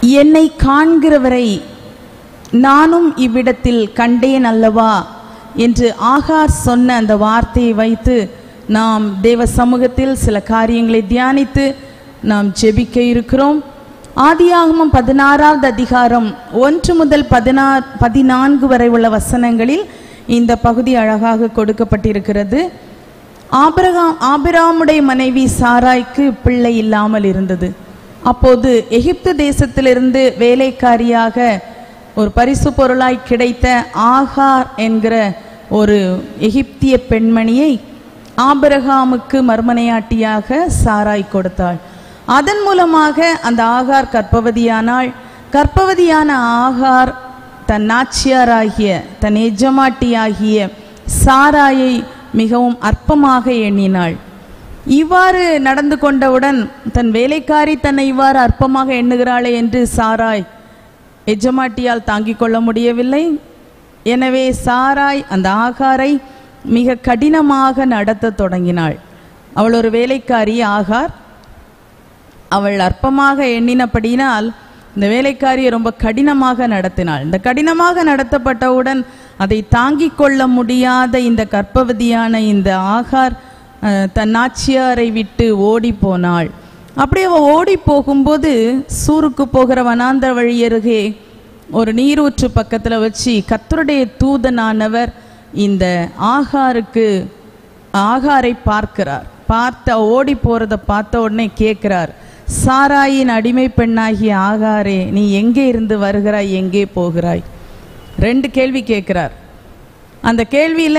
என்னை காண்கிறவரை நானும் இவ்விடத்தில் கண்டேன் அல்லவா என்று ஆகார் சொன்ன அந்த வார்த்தையை வைத்து நாம் தேவ சமூகத்தில் சில காரியங்களை தியானித்து நாம் ஜெபிக்க இருக்கிறோம் ஆதியாகமம் பதினாறாவது அதிகாரம் ஒன்று முதல் பதினாறு பதினான்கு வரை உள்ள வசனங்களில் இந்த பகுதி அழகாக கொடுக்கப்பட்டிருக்கிறது ஆபிரகாம் ஆபிராமுடைய மனைவி சாராய்க்கு பிள்ளை இல்லாமல் இருந்தது அப்போது எகிப்து தேசத்திலிருந்து வேலைக்காரியாக ஒரு பரிசு பொருளாய் கிடைத்த ஆகார் என்கிற ஒரு எகிப்திய பெண்மணியை ஆபிரகாமுக்கு மர்மனையாட்டியாக சாராய் கொடுத்தாள் அதன் மூலமாக அந்த ஆகார் கர்ப்பவதியானாள் கர்ப்பவதியான ஆகார் தன் நாச்சியாராகிய தன் எஜமாட்டியாகிய சாராயை மிகவும் அற்பமாக எண்ணினாள் இவ்வாறு நடந்து கொண்டவுடன் தன் வேலைக்காரி தன்னை இவ்வாறு அற்பமாக எண்ணுகிறாளே என்று சாராய் எஜமாட்டியால் தாங்கிக் கொள்ள முடியவில்லை எனவே சாராய் அந்த ஆகாரை மிக கடினமாக நடத்த தொடங்கினாள் அவள் ஒரு வேலைக்காரி ஆகார் அவள் அற்பமாக எண்ணினபடியினால் இந்த வேலைக்காரியை ரொம்ப கடினமாக நடத்தினாள் இந்த கடினமாக நடத்தப்பட்டவுடன் அதை தாங்கிக் கொள்ள முடியாத இந்த கர்ப்பவதியான இந்த ஆகார் அஹ், தன் நாச்சியாரை விட்டு ஓடி போனாள் அப்படியே அவள் ஓடி போகும்போது சூருக்கு போகிற வனாந்தர வழி அருகே ஒரு நீரூற்று பக்கத்தில் வச்சு கத்தருடைய தூதனானவர் இந்த ஆகாருக்கு ஆகாரை பார்க்கிறார் பார்த்த ஓடி போறத பார்த்த உடனே கேட்கிறார் சாராயின் அடிமை பெண்ணாகிய ஆகாரே நீ எங்கே இருந்து வருகிறாய் எங்கே போகிறாய் ரெண்டு கேள்வி கேட்கிறார் அந்த கேள்வியில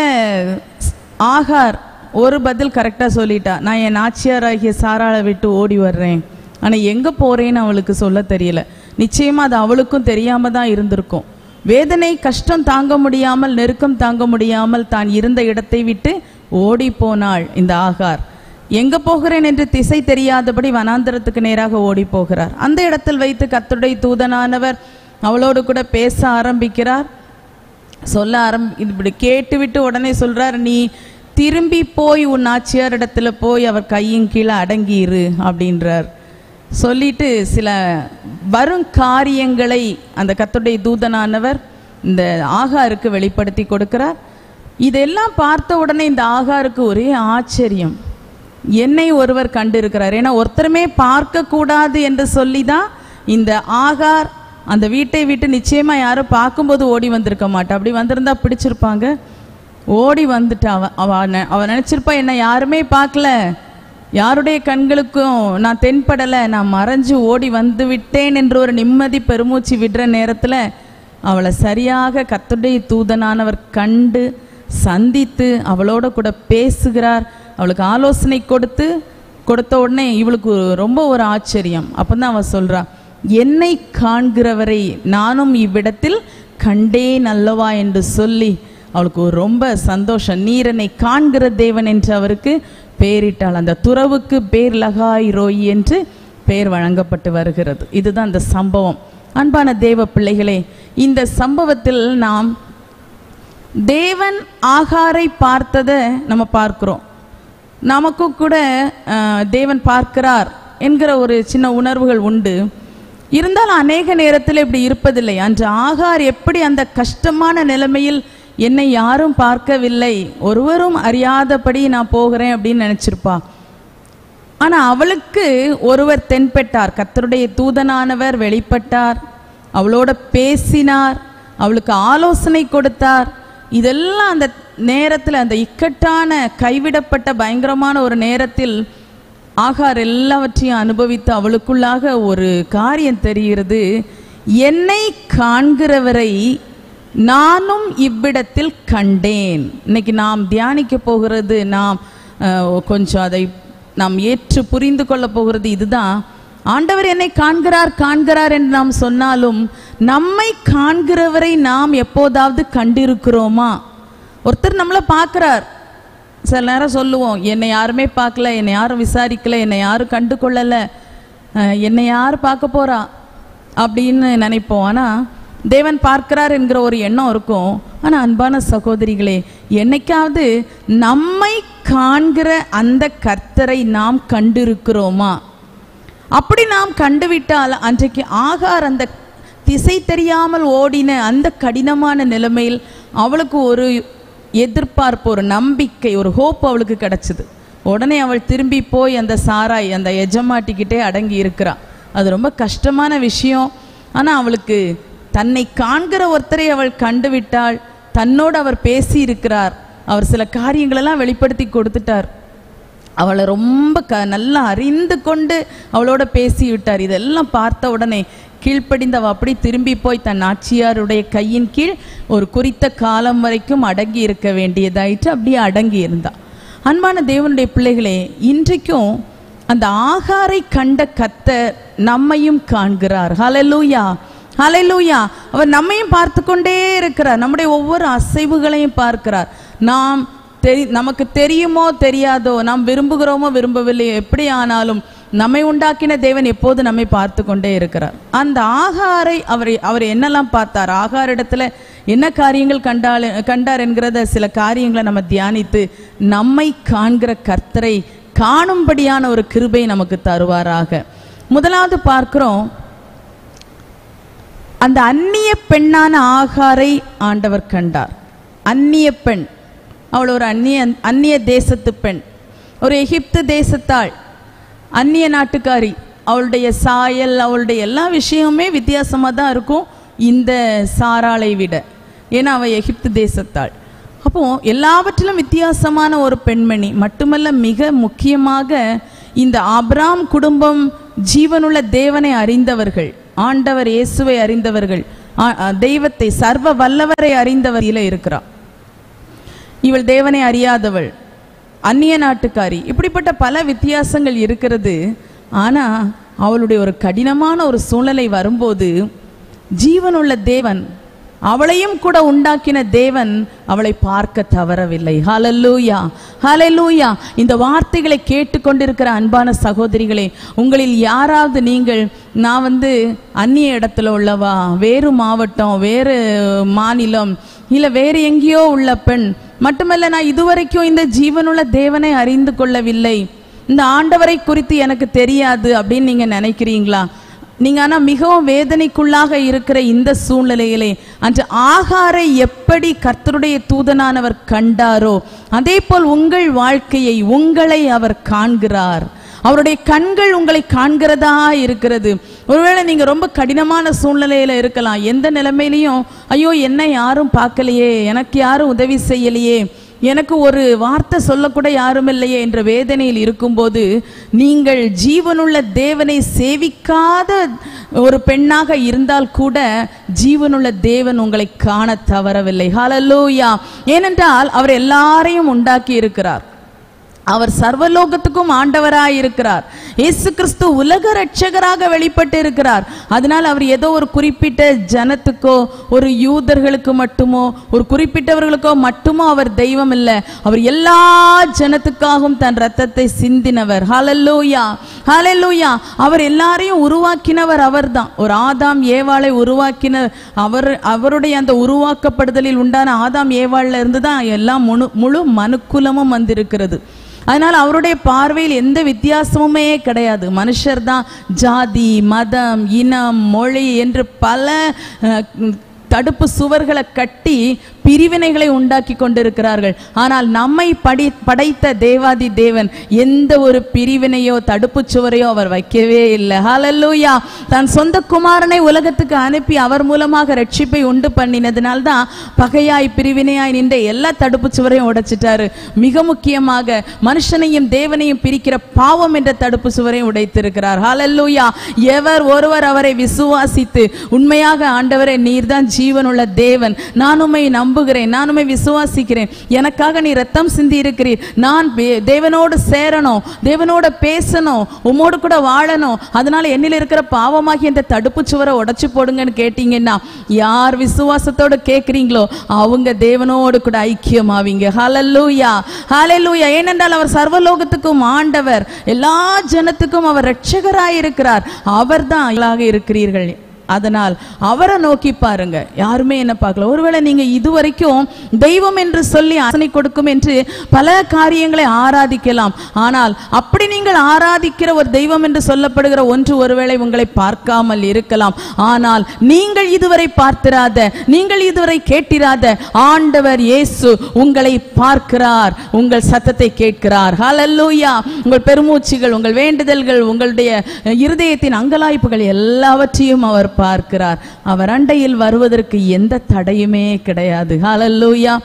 ஆகார் ஒரு பதில் கரெக்டா சொல்லிட்டா நான் என் நாச்சியாராகிய சாராளை விட்டு ஓடி வர்றேன் ஆனா எங்க போறேன்னு அவளுக்கு சொல்ல தெரியல நிச்சயமா அது அவளுக்கும் தெரியாம தான் இருந்திருக்கும் வேதனை கஷ்டம் தாங்க முடியாமல் நெருக்கம் தாங்க முடியாமல் தான் இருந்த இடத்தை விட்டு ஓடி போனாள் இந்த ஆகார் எங்க போகிறேன் என்று திசை தெரியாதபடி வனாந்தரத்துக்கு நேராக ஓடி போகிறார் அந்த இடத்தில் வைத்து கர்த்தருடைய தூதனானவர் அவளோடு கூட பேச ஆரம்பிக்கிறார் சொல்ல ஆரம் இப்படி கேட்டுவிட்டு உடனே சொல்றார் நீ திரும்பி போய் உன் நாச்சியார் இடத்துல போய் அவர் கையின் கீழே அடங்கியிரு அப்படின்றார் சொல்லிட்டு சில வரும் காரியங்களை அந்த கர்த்தருடைய தூதனானவர் இந்த ஆகாருக்கு வெளிப்படுத்தி கொடுக்கிறார் இதெல்லாம் பார்த்த உடனே இந்த ஆகாருக்கு ஒரே ஆச்சரியம் என்னை ஒருவர் கண்டிருக்கிறார் ஏன்னா ஒருத்தருமே பார்க்க கூடாது என்று சொல்லி தான் இந்த ஆகார் அந்த வீட்டை விட்டு நிச்சயமா யாரும் பார்க்கும்போது ஓடி வந்திருக்க மாட்டா அப்படி வந்திருந்தா பிடிச்சிருப்பாங்க ஓடி வந்துட்டா அவ அவ நெ- அவ நினைச்சிருப்பா என்ன யாருமே பார்க்கல யாருடைய கண்களுக்கும் நான் தென்படலை நான் மறைஞ்சு ஓடி வந்து விட்டேன் என்று ஒரு நிம்மதி பெருமூச்சு விடுற நேரத்துல அவளை சரியாக கர்த்தருடைய தூதனானவர் கண்டு சந்தித்து அவளோட கூட பேசுகிறார் அவளுக்கு ஆலோசனை கொடுத்து கொடுத்த உடனே இவளுக்கு ஒரு- ரொம்ப ஒரு ஆச்சரியம் அப்பதான் அவ சொல்றா என்னை காண்கிறவரை நானும் இவ்விடத்தில் கண்டேன் அல்லவா என்று சொல்லி அவளுக்கு ஒரு ரொம்ப சந்தோஷம் நீர் என்னை காண்கிற தேவன் என்று அவருக்கு பெயரிட்டாள் அந்த துறவுக்கு பேர் லகாய் ரோய் என்று பெயர் வழங்கப்பட்டு வருகிறது இதுதான் அந்த சம்பவம் அன்பான தேவ பிள்ளைகளே இந்த சம்பவத்தில் நாம் தேவன் ஆகாரை பார்த்ததை நம்ம பார்க்கிறோம் நமக்கும் கூட அஹ், தேவன் பார்க்கிறார் என்கிற ஒரு சின்ன உணர்வுகள் உண்டு இருந்தாலும் அநேக நேரத்தில் இப்படி இருப்பதில்லை அன்று ஆகார் எப்படி அந்த கஷ்டமான நிலைமையில் என்னை யாரும் பார்க்கவில்லை ஒருவரும் அறியாதபடி நான் போகிறேன் அப்படின்னு நினைச்சிருப்பா ஆனா அவளுக்கு ஒருவர் தென்பட்டார் கர்த்தருடைய தூதனானவர் வெளிப்பட்டார் அவளோட பேசினார் அவளுக்கு ஆலோசனை கொடுத்தார் இதெல்லாம் அந்த நேரத்தில் அந்த இக்கட்டான கைவிடப்பட்ட பயங்கரமான ஒரு நேரத்தில் ஆகார் எல்லாவற்றையும் அனுபவித்து அவளுக்குள்ளாக ஒரு காரியம் தெரிகிறது என்னை காண்கிறவரை நானும் இவ்விடத்தில் கண்டேன் இன்னைக்கு நாம் தியானிக்க போகிறது நாம் அஹ், கொஞ்சம் அதை நாம் ஏற்று புரிந்து கொள்ள போகிறது இதுதான் ஆண்டவர் என்னை காண்கிறார் காண்கிறார் என்று நாம் சொன்னாலும் நம்மை காண்கிறவரை நாம் எப்போதாவது கண்டிருக்கிறோமா ஒருத்தர் நம்மளை பார்க்கிறார் சில நேரம் சொல்லுவோம் என்னை யாருமே பார்க்கல என்னை யாரும் விசாரிக்கல என்னை யாரும் கண்டு கொள்ளல அஹ், என்னை யார் பார்க்க போறா அப்படின்னு நினைப்போம் ஆனா தேவன் பார்க்கிறார் என்கிற ஒரு எண்ணம் இருக்கும் ஆனா அன்பான சகோதரிகளே என்னைக்காவது நம்மை காண்கிற அந்த கர்த்தரை நாம் கண்டிருக்கிறோமா அப்படி நாம் கண்டுவிட்டால் அன்றைக்கு ஆகார் அந்த திசை தெரியாமல் ஓடின அந்த கடினமான நிலைமையில் அவளுக்கு ஒரு எதிர்பார்ப்பு ஒரு நம்பிக்கை ஒரு ஹோப் அவளுக்கு கிடைச்சது உடனே அவள் திரும்பி போய் அந்த சாராய் அந்த எஜமாட்டிக்கிட்டே அடங்கி இருக்கிறா அது ரொம்ப கஷ்டமான விஷயம் ஆனால் அவளுக்கு தன்னை காண்கிற ஒருத்தரை அவள் கண்டுவிட்டாள் தன்னோடு அவர் பேசி இருக்கிறார் அவர் சில காரியங்களெல்லாம் வெளிப்படுத்தி கொடுத்துட்டார் அவளை ரொம்ப க நல்லா அறிந்து கொண்டு அவளோட பேசி விட்டார் இதெல்லாம் பார்த்த உடனே கீழ்ப்படிந்து அவள் அப்படி திரும்பி போய் தன் ஆட்சியாருடைய கையின் கீழ் ஒரு குறித்த காலம் வரைக்கும் அடங்கி இருக்க வேண்டியதாயிற்று அப்படியே அடங்கி இருந்தா அன்பான தேவனுடைய பிள்ளைகளே இன்றைக்கும் அந்த ஆகாரை கண்ட கத்தர் நம்மையும் காண்கிறார் ஹalleluya ஹalleluya அவர் நம்மையும் பார்த்து கொண்டே இருக்கிறார் நம்முடைய ஒவ்வொரு அசைவுகளையும் பார்க்கிறார் நாம் தெரி நமக்கு தெரியுமோ தெரியாதோ நாம் விரும்புகிறோமோ விரும்பவில்லையோ எப்படி ஆனாலும் நம்மை உண்டாக்கின தேவன் எப்போது நம்மை பார்த்து கொண்டே இருக்கிறார் அந்த ஆகாரை அவர் அவர் என்னெல்லாம் பார்த்தார் ஆகாரிடத்துல என்ன காரியங்கள் கண்டால் கண்டார் என்கிறத சில காரியங்களை நம்ம தியானித்து நம்மை காண்கிற கர்த்தரை காணும்படியான ஒரு கிருபை நமக்கு தருவாராக முதலாவது பார்க்கிறோம் அந்த அந்நிய பெண்ணான ஆகாரை ஆண்டவர் கண்டார் அந்நிய பெண் அவள் ஒரு அந்நிய அந்நிய தேசத்து பெண் ஒரு எகிப்து தேசத்தாள் அந்நிய நாட்டுக்காரி அவளுடைய சாயல் அவளுடைய எல்லா விஷயமுமே வித்தியாசமாக தான் இருக்கும் இந்த சாராளை விட ஏன்னா அவள் எகிப்து தேசத்தாள் அப்போ எல்லாவற்றிலும் வித்தியாசமான ஒரு பெண்மணி மட்டுமல்ல மிக முக்கியமாக இந்த ஆபிராம் குடும்பம் ஜீவனுள்ள தேவனை அறிந்தவர்கள் ஆண்டவர் இயேசுவை அறிந்தவர்கள் ஆ- ஆ, தெய்வத்தை சர்வ வல்லவரை அறிந்தவரில இருக்கிறார் இவள் தேவனை அறியாதவள் அந்நிய நாட்டுக்காரி இப்படிப்பட்ட பல வித்தியாசங்கள் இருக்கிறது ஆனா அவளுடைய ஒரு கடினமான ஒரு சூழ்நிலை வரும்போது ஜீவனுள்ள தேவன் அவளையும் கூட உண்டாக்கின தேவன் அவளை பார்க்க தவறவில்லை ஹalleluya ஹalleluya இந்த வார்த்தைகளை கேட்டுக்கொண்டிருக்கிற அன்பான சகோதரிகளே உங்களில் யாராவது நீங்கள் நான் வந்து அந்நிய இடத்துல உள்ளவா வேறு மாவட்டம் வேறு மாநிலம் இல்ல வேறு எங்கேயோ உள்ள பெண் மட்டுமல்ல நான் இதுவரைக்கும் இந்த ஜீவனுள்ள தேவனை அறிந்து கொள்ளவில்லை இந்த ஆண்டவரை குறித்து எனக்கு தெரியாது அப்படின்னு நீங்க நினைக்கிறீங்களா நீங்க ஆனா மிகவும் வேதனைக்குள்ளாக இருக்கிற இந்த சூழ்நிலையிலே அன்று ஆகாரை எப்படி கர்த்தருடைய தூதனானவர் கண்டாரோ அதே போல் உங்கள் வாழ்க்கையை உங்களை அவர் காண்கிறார் அவருடைய கண்கள் உங்களை காண்கிறதா இருக்கிறது ஒருவேளை நீங்க ரொம்ப கடினமான சூழ்நிலையில இருக்கலாம் எந்த நிலைமையிலையும் ஐயோ என்ன யாரும் பார்க்கலையே எனக்கு யாரும் உதவி செய்யலையே எனக்கு ஒரு வார்த்தை சொல்லக்கூட யாரும் இல்லையே என்ற வேதனையில் இருக்கும்போது நீங்கள் ஜீவனுள்ள தேவனை சேவிக்காத ஒரு பெண்ணாக இருந்தால் கூட ஜீவனுள்ள தேவன் உங்களை காண தவறவில்லை ஹalleluya ஏனென்றால் அவர் எல்லாரையும் உண்டாக்கி இருக்கிறார் அவர் சர்வலோகத்துக்கும் ஆண்டவராய் இருக்கிறார் இயேசு கிறிஸ்து உலக ரட்சகராக வெளிப்பட்டு இருக்கிறார் அதனால் அவர் ஏதோ ஒரு குறிப்பிட்ட ஜனத்துக்கோ ஒரு யூதர்களுக்கு மட்டுமோ ஒரு குறிப்பிட்டவர்களுக்கோ மட்டுமோ அவர் தெய்வம் இல்லை அவர் எல்லா ஜனத்துக்காகவும் தன் ரத்தத்தை சிந்தினவர் ஹalleluya ஹalleluya அவர் எல்லாரையும் உருவாக்கினவர் அவர்தான் ஒரு ஆதாம் ஏவாளை உருவாக்கின அவர் அவருடைய அந்த உருவாக்கப்படுதலில் உண்டான ஆதாம் ஏவாள்ல இருந்து தான் எல்லாம் முழு முழு மனுக்குலமும் வந்திருக்கிறது அதனால் அவருடைய பார்வையில் எந்த வித்தியாசமுமே கிடையாது மனுஷர் தான் ஜாதி மதம் இனம் மொழி என்று பல அஹ், தடுப்பு சுவர்களை கட்டி பிரிவினைகளை உண்டாக்கி கொண்டிருக்கிறார்கள் ஆனால் நம்மை படி படைத்த தேவாதி தேவன் எந்த ஒரு பிரிவினையோ தடுப்பு சுவரையோ அவர் வைக்கவே இல்லை ஹalleluya தன் சொந்த குமாரனை உலகத்துக்கு அனுப்பி அவர் மூலமாக ரட்சிப்பை உண்டு பண்ணினதுனால்தான் பகையாய் பிரிவினையாய் நின்ற எல்லா தடுப்பு சுவரையும் உடைச்சிட்டாரு மிக முக்கியமாக மனுஷனையும் தேவனையும் பிரிக்கிற பாவம் என்ற தடுப்பு சுவரையும் உடைத்திருக்கிறார் ஹalleluya எவர் ஒருவர் அவரை விசுவாசித்து உண்மையாக ஆண்டவரே நீர்தான் ஜீவனுள்ள தேவன் நான் உம்மை நம்புகிறேன் நான் உம்மை விசுவாசிக்கிறேன் எனக்காக நீ ரத்தம் சிந்தி இருக்கிறீர் நான் பே- தேவனோடு சேரணும் தேவனோட பேசணும் உம்மோடு கூட வாழணும் அதனால என்னில் இருக்கிற பாவமாகி இந்த தடுப்பு சுவரை உடைச்சு போடுங்கன்னு கேட்டீங்கன்னா யார் விசுவாசத்தோட கேட்குறீங்களோ அவங்க தேவனோடு கூட ஐக்கியமாவீங்க ஹalleluya ஹalleluya ஏனென்றால் அவர் சர்வலோகத்துக்கும் ஆண்டவர் எல்லா ஜனத்துக்கும் அவர் இரட்சகராய் இருக்கிறார் அவர்தான் இருக்கிறீர்கள் அதனால் அவரை நோக்கி பாருங்க யாருமே என்ன பார்க்கல ஒருவேளை நீங்க இதுவரைக்கும் தெய்வம் என்று சொல்லி ஆசனை கொடுக்கும் என்று பல காரியங்களை ஆராதிக்கலாம் ஆனால் அப்படி நீங்கள் ஆராதிக்கிற ஒரு தெய்வம் என்று சொல்லப்படுகிற ஒன்று ஒருவேளை உங்களை பார்க்காமல் இருக்கலாம் ஆனால் நீங்கள் இதுவரை பார்த்திராத நீங்கள் இதுவரை கேட்டிராத ஆண்டவர் இயேசு உங்களை பார்க்கிறார் உங்கள் சத்தத்தை கேட்கிறார் ஹalleluya உங்கள் பெருமூச்சுகள் உங்கள் வேண்டுதல்கள் உங்களுடைய இருதயத்தின் அங்கலாய்ப்புகள் எல்லாவற்றையும் அவர் பார்க்கிறார் அவர் அண்டையில் வருவதற்கு எந்த தடையுமே கிடையாது ஹalleluya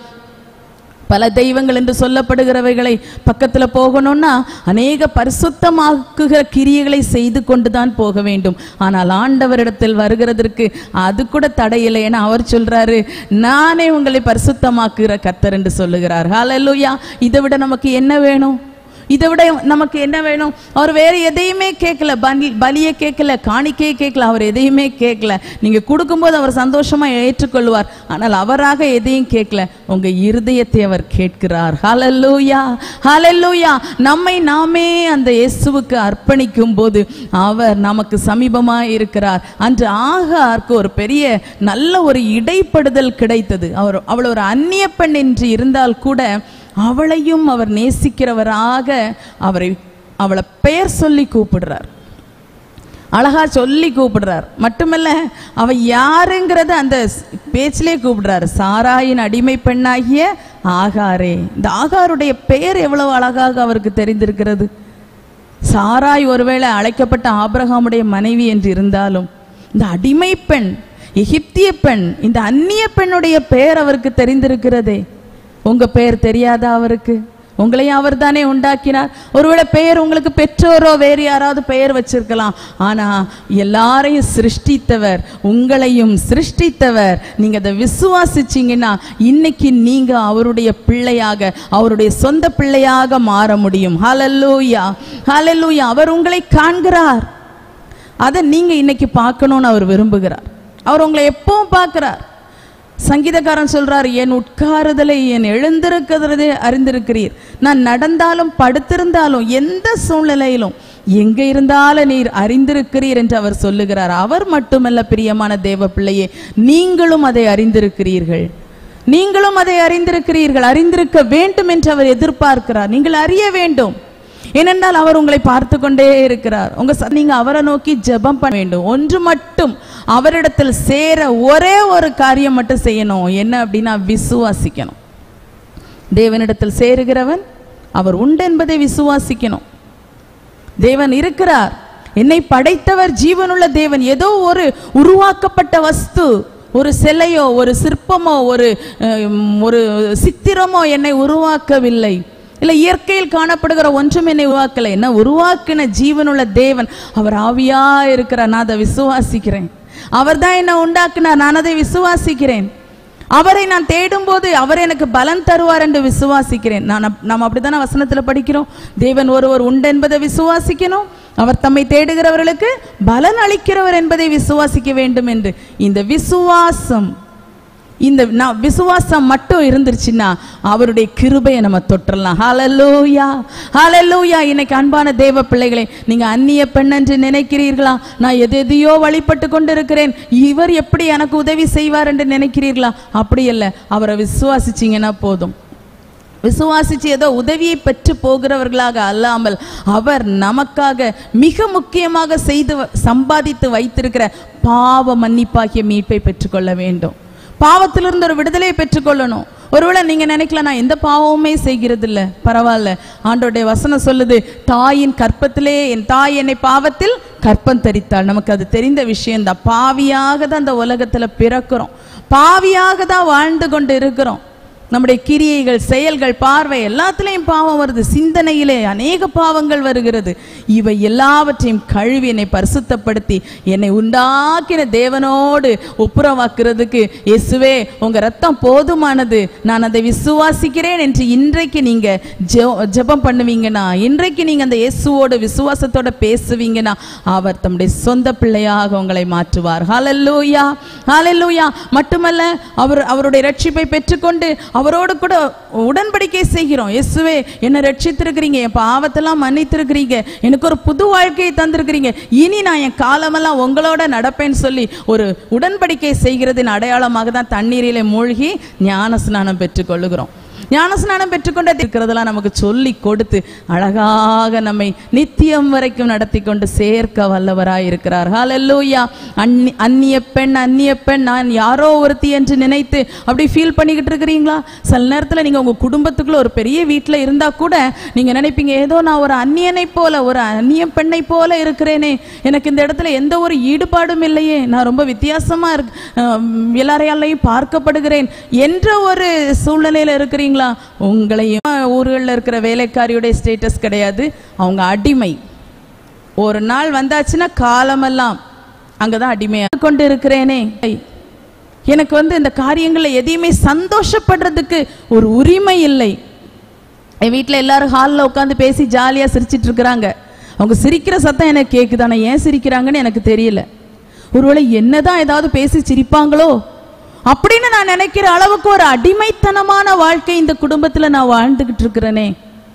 பல தெய்வங்கள் என்று சொல்லப்படுகிறவைகளை பக்கத்துல போகணும்னா அநேக பரிசுத்தமாக்குகிற கிரியைகளை செய்து கொண்டுதான் போக வேண்டும் ஆனால் ஆண்டவரிடத்தில் வருகிறதற்கு அது கூட தடையில்லை ஏன்னா அவர் சொல்றாரு நானே உங்களை பரிசுத்தமாக்குகிற கர்த்தர் என்று சொல்லுகிறார் ஹalleluya இதை விட நமக்கு என்ன வேணும் இதை விட நமக்கு என்ன வேணும் அவர் வேற எதையுமே கேட்கல பலி பலியை கேட்கல காணிக்கையை கேட்கல அவர் எதையுமே கேட்கல நீங்க கொடுக்கும்போது அவர் சந்தோஷமா ஏற்றுக்கொள்வார் ஆனால் அவராக எதையும் கேட்கல உங்க இருதயத்தை அவர் கேட்கிறார் ஹalleluya ஹalleluya நம்மை நாமே அந்த இயேசுவுக்கு அர்ப்பணிக்கும் போது அவர் நமக்கு சமீபமா இருக்கிறார் அன்று ஆகாருக்கு ஒரு பெரிய நல்ல ஒரு இடைப்படுதல் கிடைத்தது அவர் அவள் ஒரு அந்நிய பெண் என்று இருந்தால் கூட அவளையும் அவர் நேசிக்கிறவராக அவரை அவளை பெயர் சொல்லி கூப்பிடுறார் அழகா சொல்லி கூப்பிடுறார் மட்டுமல்ல அவ யாருங்கிறத அந்த ஸ்- பேச்சிலே கூப்பிடுறார் சாராயின் அடிமை பெண்ணாகிய ஆகாரே இந்த ஆகாருடைய பெயர் எவ்வளவு அழகாக அவருக்கு தெரிந்திருக்கிறது சாராய் ஒருவேளை அழைக்கப்பட்ட ஆபிரகாமுடைய மனைவி என்று இருந்தாலும் இந்த அடிமை பெண் எகிப்திய பெண் இந்த அந்நிய பெண்ணுடைய பெயர் அவருக்கு தெரிந்திருக்கிறதே உங்க பெயர் தெரியாதா அவருக்கு உங்களையும் அவர் தானே உண்டாக்கினார் ஒருவேளை பெயர் உங்களுக்கு பெற்றோரோ வேறு யாராவது பெயர் வச்சிருக்கலாம் ஆனா எல்லாரையும் சிருஷ்டித்தவர் உங்களையும் சிருஷ்டித்தவர் நீங்க அதை விசுவாசிச்சீங்கன்னா இன்னைக்கு நீங்க அவருடைய பிள்ளையாக அவருடைய சொந்த பிள்ளையாக மாற முடியும் ஹalleluya ஹalleluya அவர் உங்களை காண்கிறார் அதை நீங்க இன்னைக்கு பார்க்கணும்னு அவர் விரும்புகிறார் அவர் உங்களை எப்பவும் பார்க்கிறார் சங்கீதக்காரன் சொல்றார் என் உட்காருதலை என் எழுந்திருக்கிறதை அறிந்திருக்கிறீர் நான் நடந்தாலும் படுத்திருந்தாலும் எந்த சூழ்நிலையிலும் எங்க இருந்தாலும் நீர் அறிந்திருக்கிறீர் என்று அவர் சொல்லுகிறார் அவர் மட்டுமல்ல பிரியமான தேவ பிள்ளையே நீங்களும் அதை அறிந்திருக்கிறீர்கள் நீங்களும் அதை அறிந்திருக்கிறீர்கள் அறிந்திருக்க வேண்டும் என்று அவர் எதிர்பார்க்கிறார் நீங்கள் அறிய வேண்டும் ஏனென்றால் அவர் உங்களை பார்த்து கொண்டே இருக்கிறார் உங்க ச- நீங்க அவரை நோக்கி ஜெபம் பண்ண வேண்டும் ஒன்று மட்டும் அவரிடத்தில் சேர ஒரே ஒரு காரியம் மட்டும் செய்யணும் என்ன அப்படின்னா விசுவாசிக்கணும் தேவனிடத்தில் சேருகிறவன் அவர் உண்டு என்பதை விசுவாசிக்கணும் தேவன் இருக்கிறார் என்னை படைத்தவர் ஜீவனுள்ள தேவன் ஏதோ ஒரு உருவாக்கப்பட்ட வஸ்து ஒரு சிலையோ ஒரு சிற்பமோ ஒரு அஹ், ஒரு சித்திரமோ என்னை உருவாக்கவில்லை இல்ல இயற்கையில் காணப்படுகிற ஒன்றும் என்னை உருவாக்கலை என்ன உருவாக்கின ஜீவனுள்ள தேவன் அவர் ஆவியா இருக்கிறார் நான் அதை விசுவாசிக்கிறேன் அவர் தான் என்னை உண்டாக்கினார் நான் அதை விசுவாசிக்கிறேன் அவரை நான் தேடும்போது அவர் எனக்கு பலன் தருவார் என்று விசுவாசிக்கிறேன் நான் அப்- நாம் அப்படித்தானே வசனத்துல படிக்கிறோம் தேவன் ஒருவர் உண்டு என்பதை விசுவாசிக்கணும் அவர் தம்மை தேடுகிறவர்களுக்கு பலன் அளிக்கிறவர் என்பதை விசுவாசிக்க வேண்டும் என்று இந்த விசுவாசம் இந்த நான் விசுவாசம் மட்டும் இருந்துருச்சுன்னா அவருடைய கிருபையை நம்ம தொட்டுறலாம் ஹalleluya ஹalleluya இன்னைக்கு அன்பான தேவ பிள்ளைகளே நீங்க அந்நிய பெண் என்று நினைக்கிறீர்களா நான் எது எதையோ வழிபட்டு கொண்டிருக்கிறேன் இவர் எப்படி எனக்கு உதவி செய்வார் என்று நினைக்கிறீர்களா அப்படி இல்லை அவரை விசுவாசிச்சீங்கன்னா போதும் விசுவாசிச்சு ஏதோ உதவியை பெற்று போகிறவர்களாக அல்லாமல் அவர் நமக்காக மிக முக்கியமாக செய்து வ- சம்பாதித்து வைத்திருக்கிற பாவ மன்னிப்பாகிய மீட்பை பெற்றுக்கொள்ள வேண்டும் பாவத்திலிருந்து ஒரு விடுதலையை பெற்றுக்கொள்ளணும் ஒருவேளை நீங்க நினைக்கலாம் நான் எந்த பாவமுமே செய்கிறது இல்ல பரவாயில்ல ஆண்டோடைய வசனம் சொல்லுது தாயின் கற்பத்திலே என் தாய் என்னை பாவத்தில் கற்பம் தரித்தாள் நமக்கு அது தெரிந்த விஷயம் தான் பாவியாக தான் அந்த உலகத்துல பிறக்கிறோம் பாவியாக தான் வாழ்ந்து கொண்டு இருக்கிறோம் நம்முடைய கிரியைகள் செயல்கள் பார்வை எல்லாத்துலேயும் பாவம் வருது சிந்தனையிலே அநேக பாவங்கள் வருகிறது இவை எல்லாவற்றையும் கழுவி என்னை பரிசுத்தப்படுத்தி என்னை உண்டாக்கின தேவனோடு ஒப்புரவாக்குறதுக்கு இயேசுவே உங்க ரத்தம் போதுமானது நான் அதை விசுவாசிக்கிறேன் என்று இன்றைக்கு நீங்க ஜெ- ஜெபம் பண்ணுவீங்கன்னா இன்றைக்கு நீங்க அந்த இயேசுவோட விசுவாசத்தோட பேசுவீங்கன்னா அவர் தம்முடைய சொந்த பிள்ளையாக உங்களை மாற்றுவார் ஹalleluya ஹalleluya மட்டுமல்ல அவர் அவருடைய ரட்சிப்பை பெற்றுக்கொண்டு அவரோடு கூட உடன்படிக்கை செய்கிறோம் இயேசுவே என்னை ரட்சித்திருக்கிறீங்க என் பாவத்தெல்லாம் மன்னித்திருக்கிறீங்க எனக்கு ஒரு புது வாழ்க்கையை தந்திருக்கிறீங்க இனி நான் என் காலமெல்லாம் உங்களோட நடப்பேன்னு சொல்லி ஒரு உடன்படிக்கை செய்கிறதின் அடையாளமாக தான் தண்ணீரிலே மூழ்கி ஞான ஸ்நானம் பெற்றுக்கொள்ளுகிறோம் ஞானஸ்நானம் பெற்றுக்கொண்டு இருக்கிறதெல்லாம் நமக்கு சொல்லி கொடுத்து அழகாக நம்மை நித்தியம் வரைக்கும் நடத்தி கொண்டு சேர்க்க வல்லவராய் இருக்கிறார் ஹalleluya அந்நி அந்நிய பெண் அந்நிய பெண் நான் யாரோ ஒருத்தி என்று நினைத்து அப்படி ஃபீல் பண்ணிக்கிட்டு இருக்கிறீங்களா சில நேரத்தில் நீங்க உங்க குடும்பத்துக்குள்ள ஒரு பெரிய வீட்டில் இருந்தா கூட நீங்க நினைப்பீங்க ஏதோ நான் ஒரு அந்நியனை போல ஒரு அந்நிய பெண்ணை போல இருக்கிறேனே எனக்கு இந்த இடத்துல எந்த ஒரு ஈடுபாடும் இல்லையே நான் ரொம்ப வித்தியாசமா இருக்கு அஹ் எல்லாரையாலையும் பார்க்கப்படுகிறேன் என்ற ஒரு சூழ்நிலையில இருக்கிறீங்களா உங்களையும் ஊர்களில் இருக்கிற வேலைக்காரியுடைய ஸ்டேட்டஸ் கிடையாது அவங்க அடிமை ஒரு நாள் வந்தாச்சுன்னா காலமெல்லாம் அங்கதான் அடிமையா கொண்டு இருக்கிறேனே எனக்கு வந்து இந்த காரியங்கள்ல எதையுமே சந்தோஷப்படுறதுக்கு ஒரு உரிமை இல்லை என் வீட்டில் எல்லாரும் ஹாலில் உட்காந்து பேசி ஜாலியாக சிரிச்சிட்டு இருக்கிறாங்க அவங்க சிரிக்கிற சத்தம் எனக்கு கேட்குது ஆனால் ஏன் சிரிக்கிறாங்கன்னு எனக்கு தெரியல ஒருவேளை என்னதான் ஏதாவது பேசி சிரிப்பாங்களோ அப்படின்னு நான் நினைக்கிற அளவுக்கு ஒரு அடிமைத்தனமான வாழ்க்கை இந்த குடும்பத்தில் நான் வாழ்ந்துகிட்டு இருக்கிறேனே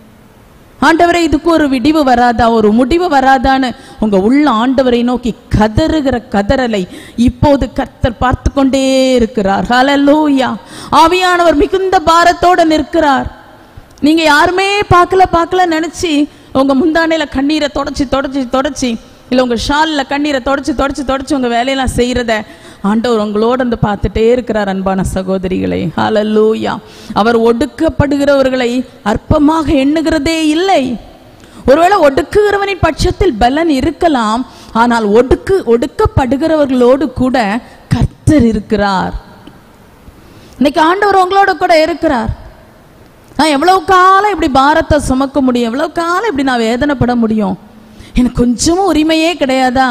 ஆண்டவரே இதுக்கு ஒரு விடிவு வராதா ஒரு முடிவு வராதான்னு உங்க உள்ள ஆண்டவரை நோக்கி கதறுகிற கதறலை இப்போது கர்த்தர் பார்த்து கொண்டே இருக்கிறார் ஹalleluya ஆவியானவர் மிகுந்த பாரத்தோட நிற்கிறார் நீங்க யாருமே பார்க்கல பார்க்கல நினைச்சு உங்க முந்தானையில கண்ணீரை தொடச்சி தொடச்சி தொடச்சி இல்ல உங்க ஷால்ல கண்ணீரை தொடச்சி தொடச்சி தொடச்சி உங்க வேலையெல்லாம் செய்யறத ஆண்டவர் உங்களோட வந்து பார்த்துட்டே இருக்கிறார் அன்பான சகோதரிகளை ஹalleluya அவர் ஒடுக்கப்படுகிறவர்களை அற்பமாக எண்ணுகிறதே இல்லை ஒருவேளை ஒடுக்குகிறவனின் பட்சத்தில் பலன் இருக்கலாம் ஆனால் ஒடுக்கு ஒடுக்கப்படுகிறவர்களோடு கூட கர்த்தர் இருக்கிறார் இன்னைக்கு ஆண்டவர் உங்களோட கூட இருக்கிறார் நான் எவ்வளவு காலம் இப்படி பாரத்தை சுமக்க முடியும் எவ்வளவு காலம் இப்படி நான் வேதனைப்பட முடியும் எனக்கு கொஞ்சமும் உரிமையே கிடையாதா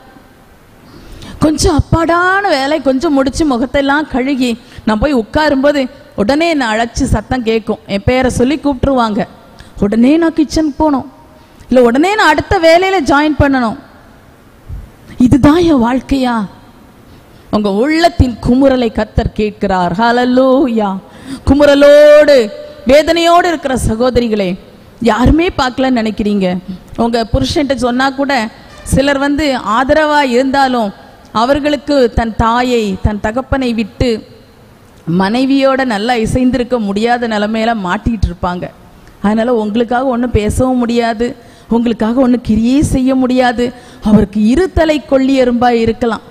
கொஞ்சம் அப்பாடான வேலை கொஞ்சம் முடிச்சு முகத்தெல்லாம் கழுகி நான் போய் உட்காரும்போது உடனே என்னை அழைச்சி சத்தம் கேட்கும் என் பேரை சொல்லி கூப்பிட்டுருவாங்க உடனே நான் கிச்சனுக்கு போகணும் இல்லை உடனே நான் அடுத்த வேலையில ஜாயின் பண்ணணும் இதுதான் என் வாழ்க்கையா உங்க உள்ளத்தின் குமுறலை கத்தர் கேட்கிறார் ஹalleluya குமுறலோடு வேதனையோடு இருக்கிற சகோதரிகளே யாருமே பார்க்கலன்னு நினைக்கிறீங்க உங்க புருஷன்ட்ட சொன்னா கூட சிலர் வந்து ஆதரவா இருந்தாலும் அவர்களுக்கு தன் தாயை தன் தகப்பனை விட்டு மனைவியோட நல்லா இசைந்திருக்க முடியாத நிலைமையில மாட்டிட்டு இருப்பாங்க அதனால உங்களுக்காக ஒன்றும் பேசவும் முடியாது உங்களுக்காக ஒன்றும் கிரியே செய்ய முடியாது அவருக்கு இரு தலை கொள்ளி எறும்பாய் இருக்கலாம்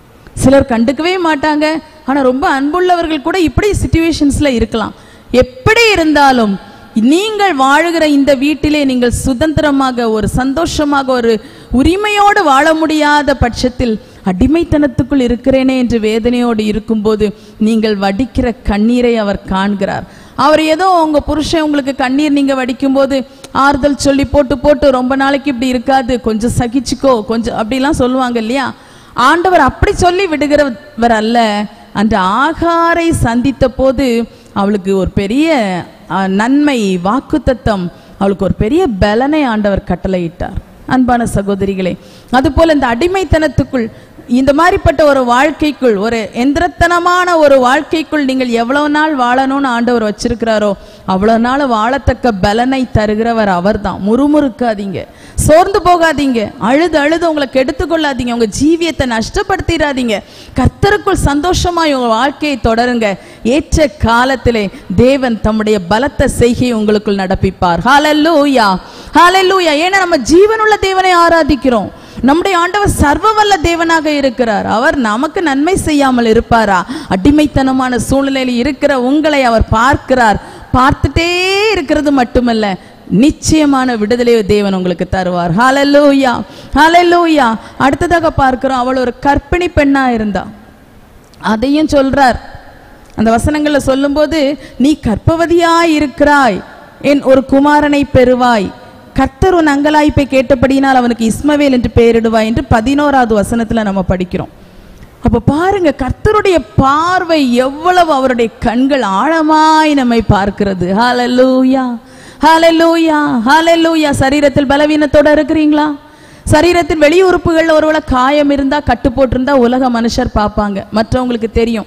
சிலர் கண்டுக்கவே மாட்டாங்க ஆனா ரொம்ப அன்புள்ளவர்கள் கூட இப்படி சுச்சுவேஷன்ஸ்ல இருக்கலாம் எப்படி இருந்தாலும் நீங்கள் வாழுகிற இந்த வீட்டிலே நீங்கள் சுதந்திரமாக ஒரு சந்தோஷமாக ஒரு உரிமையோடு வாழ முடியாத பட்சத்தில் அடிமைத்தனத்துக்குள் இருக்கிறேனே என்று வேதனையோடு இருக்கும்போது நீங்கள் வடிக்கிற கண்ணீரை அவர் காண்கிறார் அவர் ஏதோ உங்க புருஷன் உங்களுக்கு கண்ணீர் நீங்க வடிக்கும்போது ஆறுதல் சொல்லி போட்டு போட்டு ரொம்ப நாளைக்கு இப்படி இருக்காது கொஞ்சம் சகிச்சுக்கோ கொஞ்சம் அப்படிலாம் சொல்லுவாங்க இல்லையா ஆண்டவர் அப்படி சொல்லி விடுகிறவர் அல்ல அந்த ஆகாரை சந்தித்த போது அவளுக்கு ஒரு பெரிய அஹ், நன்மை வாக்குத்தத்தம் அவளுக்கு ஒரு பெரிய பலனை ஆண்டவர் கட்டளையிட்டார் அன்பான சகோதரிகளே அதுபோல இந்த அடிமைத்தனத்துக்குள் இந்த மாதிரிப்பட்ட ஒரு வாழ்க்கைக்குள் ஒரு எந்திரத்தனமான ஒரு வாழ்க்கைக்குள் நீங்கள் எவ்வளவு நாள் வாழணும்னு ஆண்டவர் வச்சிருக்கிறாரோ அவ்வளவு நாள் வாழத்தக்க பலனை தருகிறவர் அவர்தான் முறுமுறுக்காதீங்க சோர்ந்து போகாதீங்க அழுது அழுது உங்களை கெடுத்துக்கொள்ளாதீங்க உங்க ஜீவியத்தை நஷ்டப்படுத்திடாதீங்க கர்த்தருக்குள் சந்தோஷமாய் உங்க வாழ்க்கையை தொடருங்க ஏற்ற காலத்திலே தேவன் தம்முடைய பலத்த செய்கையை உங்களுக்குள் நடப்பிப்பார் ஹalleluya ஹalleluya ஏன்னா நம்ம ஜீவனுள்ள தேவனை ஆராதிக்கிறோம் நம்முடைய ஆண்டவர் சர்வவல்ல தேவனாக இருக்கிறார் அவர் நமக்கு நன்மை செய்யாமல் இருப்பாரா அடிமைத்தனமான சூழ்நிலையில் இருக்கிற உங்களை அவர் பார்க்கிறார் பார்த்துட்டே இருக்கிறது மட்டுமல்ல நிச்சயமான விடுதலையை தேவன் உங்களுக்கு தருவார் ஹalleluya ஹalleluya அடுத்ததாக பார்க்கிறோம் அவள் ஒரு கர்ப்பிணி பெண்ணா இருந்தா அதையும் சொல்றார் அந்த வசனங்கள்ல சொல்லும்போது நீ கர்ப்பவதியாய் இருக்கிறாய் என் ஒரு குமாரனை பெறுவாய் கர்த்தர் உன் அங்கலாய்ப்பை கேட்டபடியினால் அவனுக்கு இஸ்மவேல் என்று பெயரிடுவாய் என்று பதினோராவது வசனத்துல நம்ம படிக்கிறோம் அப்ப பாருங்க கர்த்தருடைய பார்வை எவ்வளவு அவருடைய கண்கள் ஆழமாய் நம்மை பார்க்கிறது ஹalleluya ஹalleluya ஹalleluya சரீரத்தில் பலவீனத்தோட இருக்கிறீங்களா சரீரத்தின் வெளி உறுப்புகள்ல ஒருவேளை காயம் இருந்தா கட்டு போட்டிருந்தா உலக மனுஷர் பார்ப்பாங்க மற்றவங்களுக்கு தெரியும்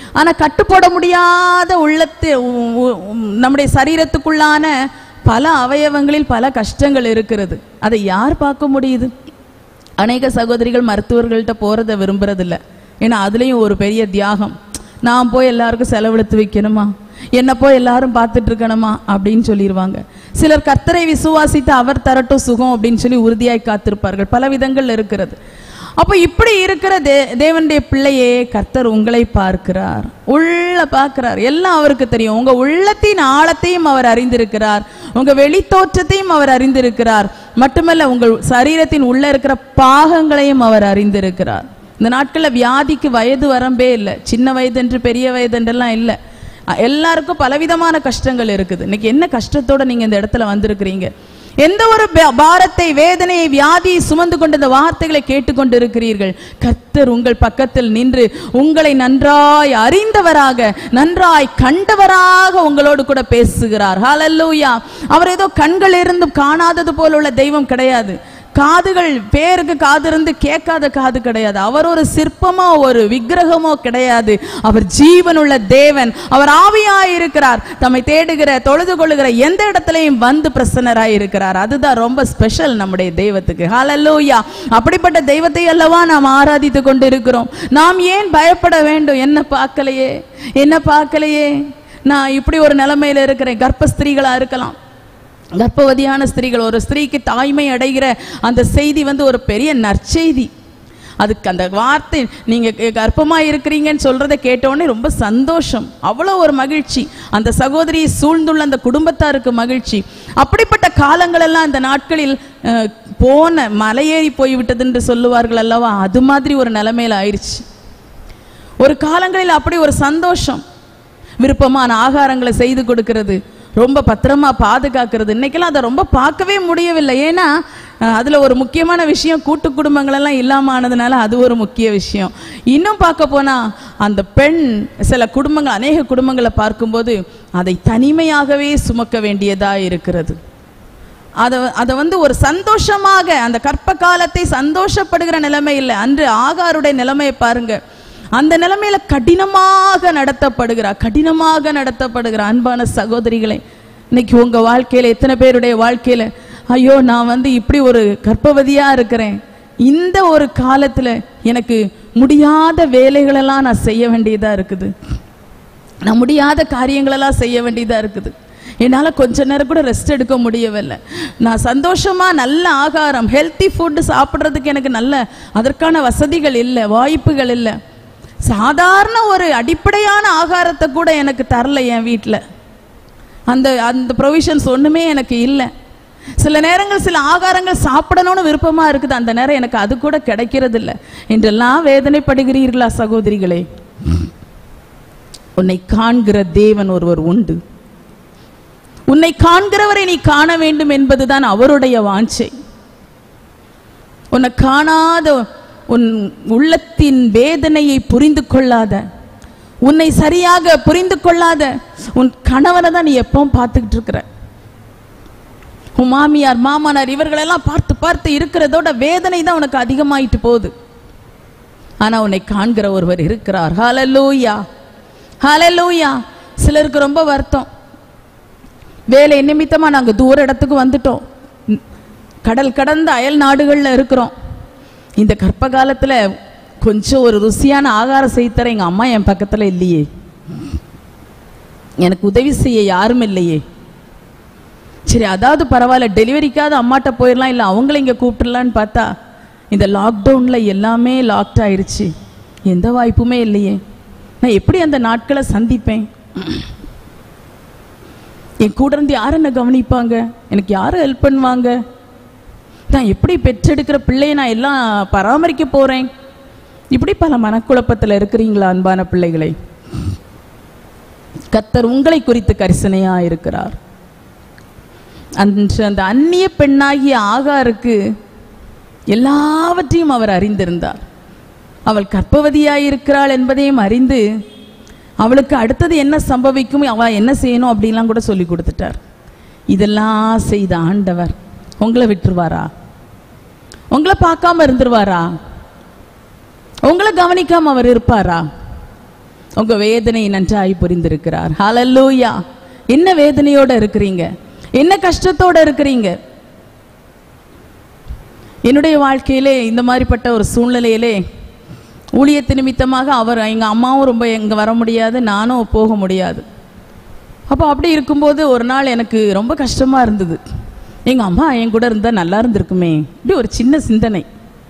ஆனா கட்டுப்போட முடியாத உள்ளத்து உ- உ- உம் நம்முடைய சரீரத்துக்குள்ளான பல அவயவங்களில் பல கஷ்டங்கள் இருக்கிறது அதை யார் பார்க்க முடியுது அநேக சகோதரிகள் மருத்துவர்கள்ட்ட போறத விரும்புறதில்ல ஏன்னா அதுலயும் ஒரு பெரிய தியாகம் நான் போய் எல்லாருக்கும் செலவெடுத்து வைக்கணுமா என்ன போய் எல்லாரும் பார்த்துட்டு இருக்கணுமா அப்படின்னு சொல்லிடுவாங்க சிலர் கர்த்தரை விசுவாசித்து அவர் தரட்டும் சுகம் அப்படின்னு சொல்லி உறுதியாய் காத்திருப்பார்கள் பல விதங்கள் இருக்கிறது அப்போ இப்படி இருக்கிற தே தேவனுடைய பிள்ளையே கர்த்தர் உங்களை பார்க்கிறார் உள்ள பார்க்கிறார் எல்லாம் அவருக்கு தெரியும் உங்க உள்ளத்தின் ஆழத்தையும் அவர் அறிந்திருக்கிறார் உங்க வெளித்தோற்றத்தையும் அவர் அறிந்திருக்கிறார் மட்டுமல்ல உங்கள் சரீரத்தின் உள்ள இருக்கிற பாகங்களையும் அவர் அறிந்திருக்கிறார் இந்த நாட்கள்ல வியாதிக்கு வயது வரம்பே இல்லை சின்ன வயதென்று பெரிய வயதென்றெல்லாம் இல்லை அஹ் எல்லாருக்கும் பலவிதமான கஷ்டங்கள் இருக்குது இன்னைக்கு என்ன கஷ்டத்தோட நீங்க இந்த இடத்துல வந்திருக்கிறீங்க எந்த ஒரு பா- பாரத்தை வேதனையை வியாதியை சுமந்து கொண்டு இந்த வார்த்தைகளை கேட்டுக்கொண்டு இருக்கிறீர்கள் கர்த்தர் உங்கள் பக்கத்தில் நின்று உங்களை நன்றாய் அறிந்தவராக நன்றாய் கண்டவராக உங்களோடு கூட பேசுகிறார் ஹalleluya அவர் ஏதோ கண்கள் இருந்தும் காணாதது போல உள்ள தெய்வம் கிடையாது காதுகள் பேருக்கு காது இருந்து கேட்காத காது கிடையாது அவர் ஒரு சிற்பமோ ஒரு விக்கிரகமோ கிடையாது அவர் ஜீவனுள்ள தேவன் அவர் ஆவியாய் இருக்கிறார் தம்மை தேடுகிற தொழுது கொள்ளுகிற எந்த இடத்துலையும் வந்து பிரசன்னராய் இருக்கிறார் அதுதான் ரொம்ப ஸ்பெஷல் நம்முடைய தெய்வத்துக்கு ஹalleluya அப்படிப்பட்ட தெய்வத்தை அல்லவா நாம் ஆராதித்து கொண்டு இருக்கிறோம் நாம் ஏன் பயப்பட வேண்டும் என்ன பார்க்கலையே என்ன பார்க்கலையே நான் இப்படி ஒரு நிலைமையில இருக்கிறேன் கர்ப்பஸ்திரீகளா இருக்கலாம் கர்ப்பவதியான ஸ்திரீகள் ஒரு ஸ்திரீக்கு தாய்மை அடைகிற அந்த செய்தி வந்து ஒரு பெரிய நற்செய்தி அதுக்கு அந்த வார்த்தை நீங்க க- கர்ப்பமா இருக்கிறீங்கன்னு சொல்றதை கேட்டோடனே ரொம்ப சந்தோஷம் அவ்வளோ ஒரு மகிழ்ச்சி அந்த சகோதரியை சூழ்ந்துள்ள அந்த குடும்பத்தாருக்கு மகிழ்ச்சி அப்படிப்பட்ட காலங்கள் எல்லாம் இந்த நாட்களில் அஹ், போன மலையேறி போய்விட்டது என்று சொல்லுவார்கள் அல்லவா அது மாதிரி ஒரு நிலைமையில ஆயிடுச்சு ஒரு காலங்களில் அப்படி ஒரு சந்தோஷம் விருப்பமான ஆகாரங்களை செய்து கொடுக்கிறது ரொம்ப பத்திரமா பாதுகாக்கிறது இன்னைக்கெல்லாம் அதை ரொம்ப பார்க்கவே முடியவில்லை ஏன்னா அஹ், அதுல ஒரு முக்கியமான விஷயம் கூட்டு குடும்பங்கள் எல்லாம் இல்லாம ஆனதுனால அது ஒரு முக்கிய விஷயம் இன்னும் பார்க்க போனா அந்த பெண் சில குடும்பங்கள் அநேக குடும்பங்களை பார்க்கும்போது அதை தனிமையாகவே சுமக்க வேண்டியதா இருக்கிறது அதை அதை வந்து ஒரு சந்தோஷமாக அந்த கற்ப காலத்தை சந்தோஷப்படுகிற நிலைமை இல்லை அன்று ஆகாருடைய நிலைமையை பாருங்க அந்த நிலைமையில கடினமாக நடத்தப்படுகிறார் கடினமாக நடத்தப்படுகிற அன்பான சகோதரிகளே இன்னைக்கு உங்க வாழ்க்கையில எத்தனை பேருடைய வாழ்க்கையில ஐயோ நான் வந்து இப்படி ஒரு கர்ப்பவதியா இருக்கிறேன் இந்த ஒரு காலத்துல எனக்கு முடியாத வேலைகளெல்லாம் நான் செய்ய வேண்டியதா இருக்குது நான் முடியாத காரியங்களெல்லாம் செய்ய வேண்டியதா இருக்குது என்னால் கொஞ்ச நேரம் கூட ரெஸ்ட் எடுக்க முடியவில்லை நான் சந்தோஷமா நல்ல ஆகாரம் ஹெல்த்தி ஃபுட் சாப்பிட்றதுக்கு எனக்கு நல்ல அதற்கான வசதிகள் இல்லை வாய்ப்புகள் இல்லை சாதாரண ஒரு அடிப்படையான ஆகாரத்தை கூட எனக்கு தரல என் வீட்டில் அந்த அந்த ப்ரொவிஷன்ஸ் ஒன்றுமே எனக்கு இல்லை சில நேரங்கள் சில ஆகாரங்கள் சாப்பிடணும்னு விருப்பமா இருக்குது அந்த நேரம் எனக்கு அது கூட கிடைக்கிறது இல்லை என்றெல்லாம் வேதனைப்படுகிறீர்களா சகோதரிகளே உன்னை காண்கிற தேவன் ஒருவர் உண்டு உன்னை காண்கிறவரை நீ காண வேண்டும் என்பதுதான் அவருடைய வாஞ்சை உன்னை காணாத உன் உள்ளத்தின் வேதனையை புரிந்து கொள்ளாத உன்னை சரியாக புரிந்து கொள்ளாத உன் கணவனை தான் நீ எப்பவும் பார்த்துக்கிட்டு இருக்கிற உன் மாமியார் மாமனார் இவர்களெல்லாம் பார்த்து பார்த்து இருக்கிறதோட வேதனை தான் உனக்கு அதிகமாயிட்டு போகுது ஆனா உன்னை காண்கிற ஒருவர் இருக்கிறார் ஹalleluya ஹalleluya சிலருக்கு ரொம்ப வருத்தம் வேலை நிமித்தமா நாங்க தூர இடத்துக்கு வந்துட்டோம் ம், கடல் கடந்த அயல் நாடுகள்ல இருக்கிறோம் இந்த கர்ப்ப காலத்துல கொஞ்சம் ஒரு ருசியான ஆகாரம் செய்து தர எங்க அம்மா என் பக்கத்துல இல்லையே எனக்கு உதவி செய்ய யாரும் இல்லையே சரி அதாவது பரவாயில்ல டெலிவரிக்காவது அம்மாட்ட போயிடலாம் இல்லை அவங்கள இங்கே கூப்பிட்டுலான்னு பார்த்தா இந்த லாக்டவுனில் எல்லாமே லாக்ட் ஆயிருச்சு எந்த வாய்ப்புமே இல்லையே நான் எப்படி அந்த நாட்களை சந்திப்பேன் என் கூட இருந்து யார் என்ன கவனிப்பாங்க எனக்கு யார் ஹெல்ப் பண்ணுவாங்க நான் எப்படி பெற்றெடுக்கிற பிள்ளையை நான் எல்லாம் பராமரிக்க போறேன் இப்படி பல மனக்குழப்பத்தில் இருக்கிறீங்களா அன்பான பிள்ளைகளை கத்தர் உங்களை குறித்து கரிசனையா இருக்கிறார் அன்று அந்த அந்நிய பெண்ணாகிய ஆகாருக்கு எல்லாவற்றையும் அவர் அறிந்திருந்தார் அவள் கர்ப்பவதியாயிருக்கிறாள் என்பதையும் அறிந்து அவளுக்கு அடுத்தது என்ன சம்பவிக்கும் அவ என்ன செய்யணும் அப்படின்லாம் கூட சொல்லி கொடுத்துட்டார் இதெல்லாம் செய்த ஆண்டவர் உங்களை விட்டுருவாரா உங்களை பார்க்காம இருந்துருவாரா உங்களை கவனிக்காம அவர் இருப்பாரா உங்க வேதனை நன்றாய் புரிந்திருக்கிறார் ஹalleluya என்ன வேதனையோட இருக்கிறீங்க என்ன கஷ்டத்தோட இருக்கிறீங்க என்னுடைய வாழ்க்கையிலே இந்த மாதிரிப்பட்ட ஒரு சூழ்நிலையிலே ஊழியத்து நிமித்தமாக அவர் எங்கள் அம்மாவும் ரொம்ப இங்கே வர முடியாது நானும் போக முடியாது அப்போ அப்படி இருக்கும்போது ஒரு நாள் எனக்கு ரொம்ப கஷ்டமாக இருந்தது எங்கள் அம்மா என் கூட இருந்தால் நல்லா இருந்திருக்குமே இப்படி ஒரு சின்ன சிந்தனை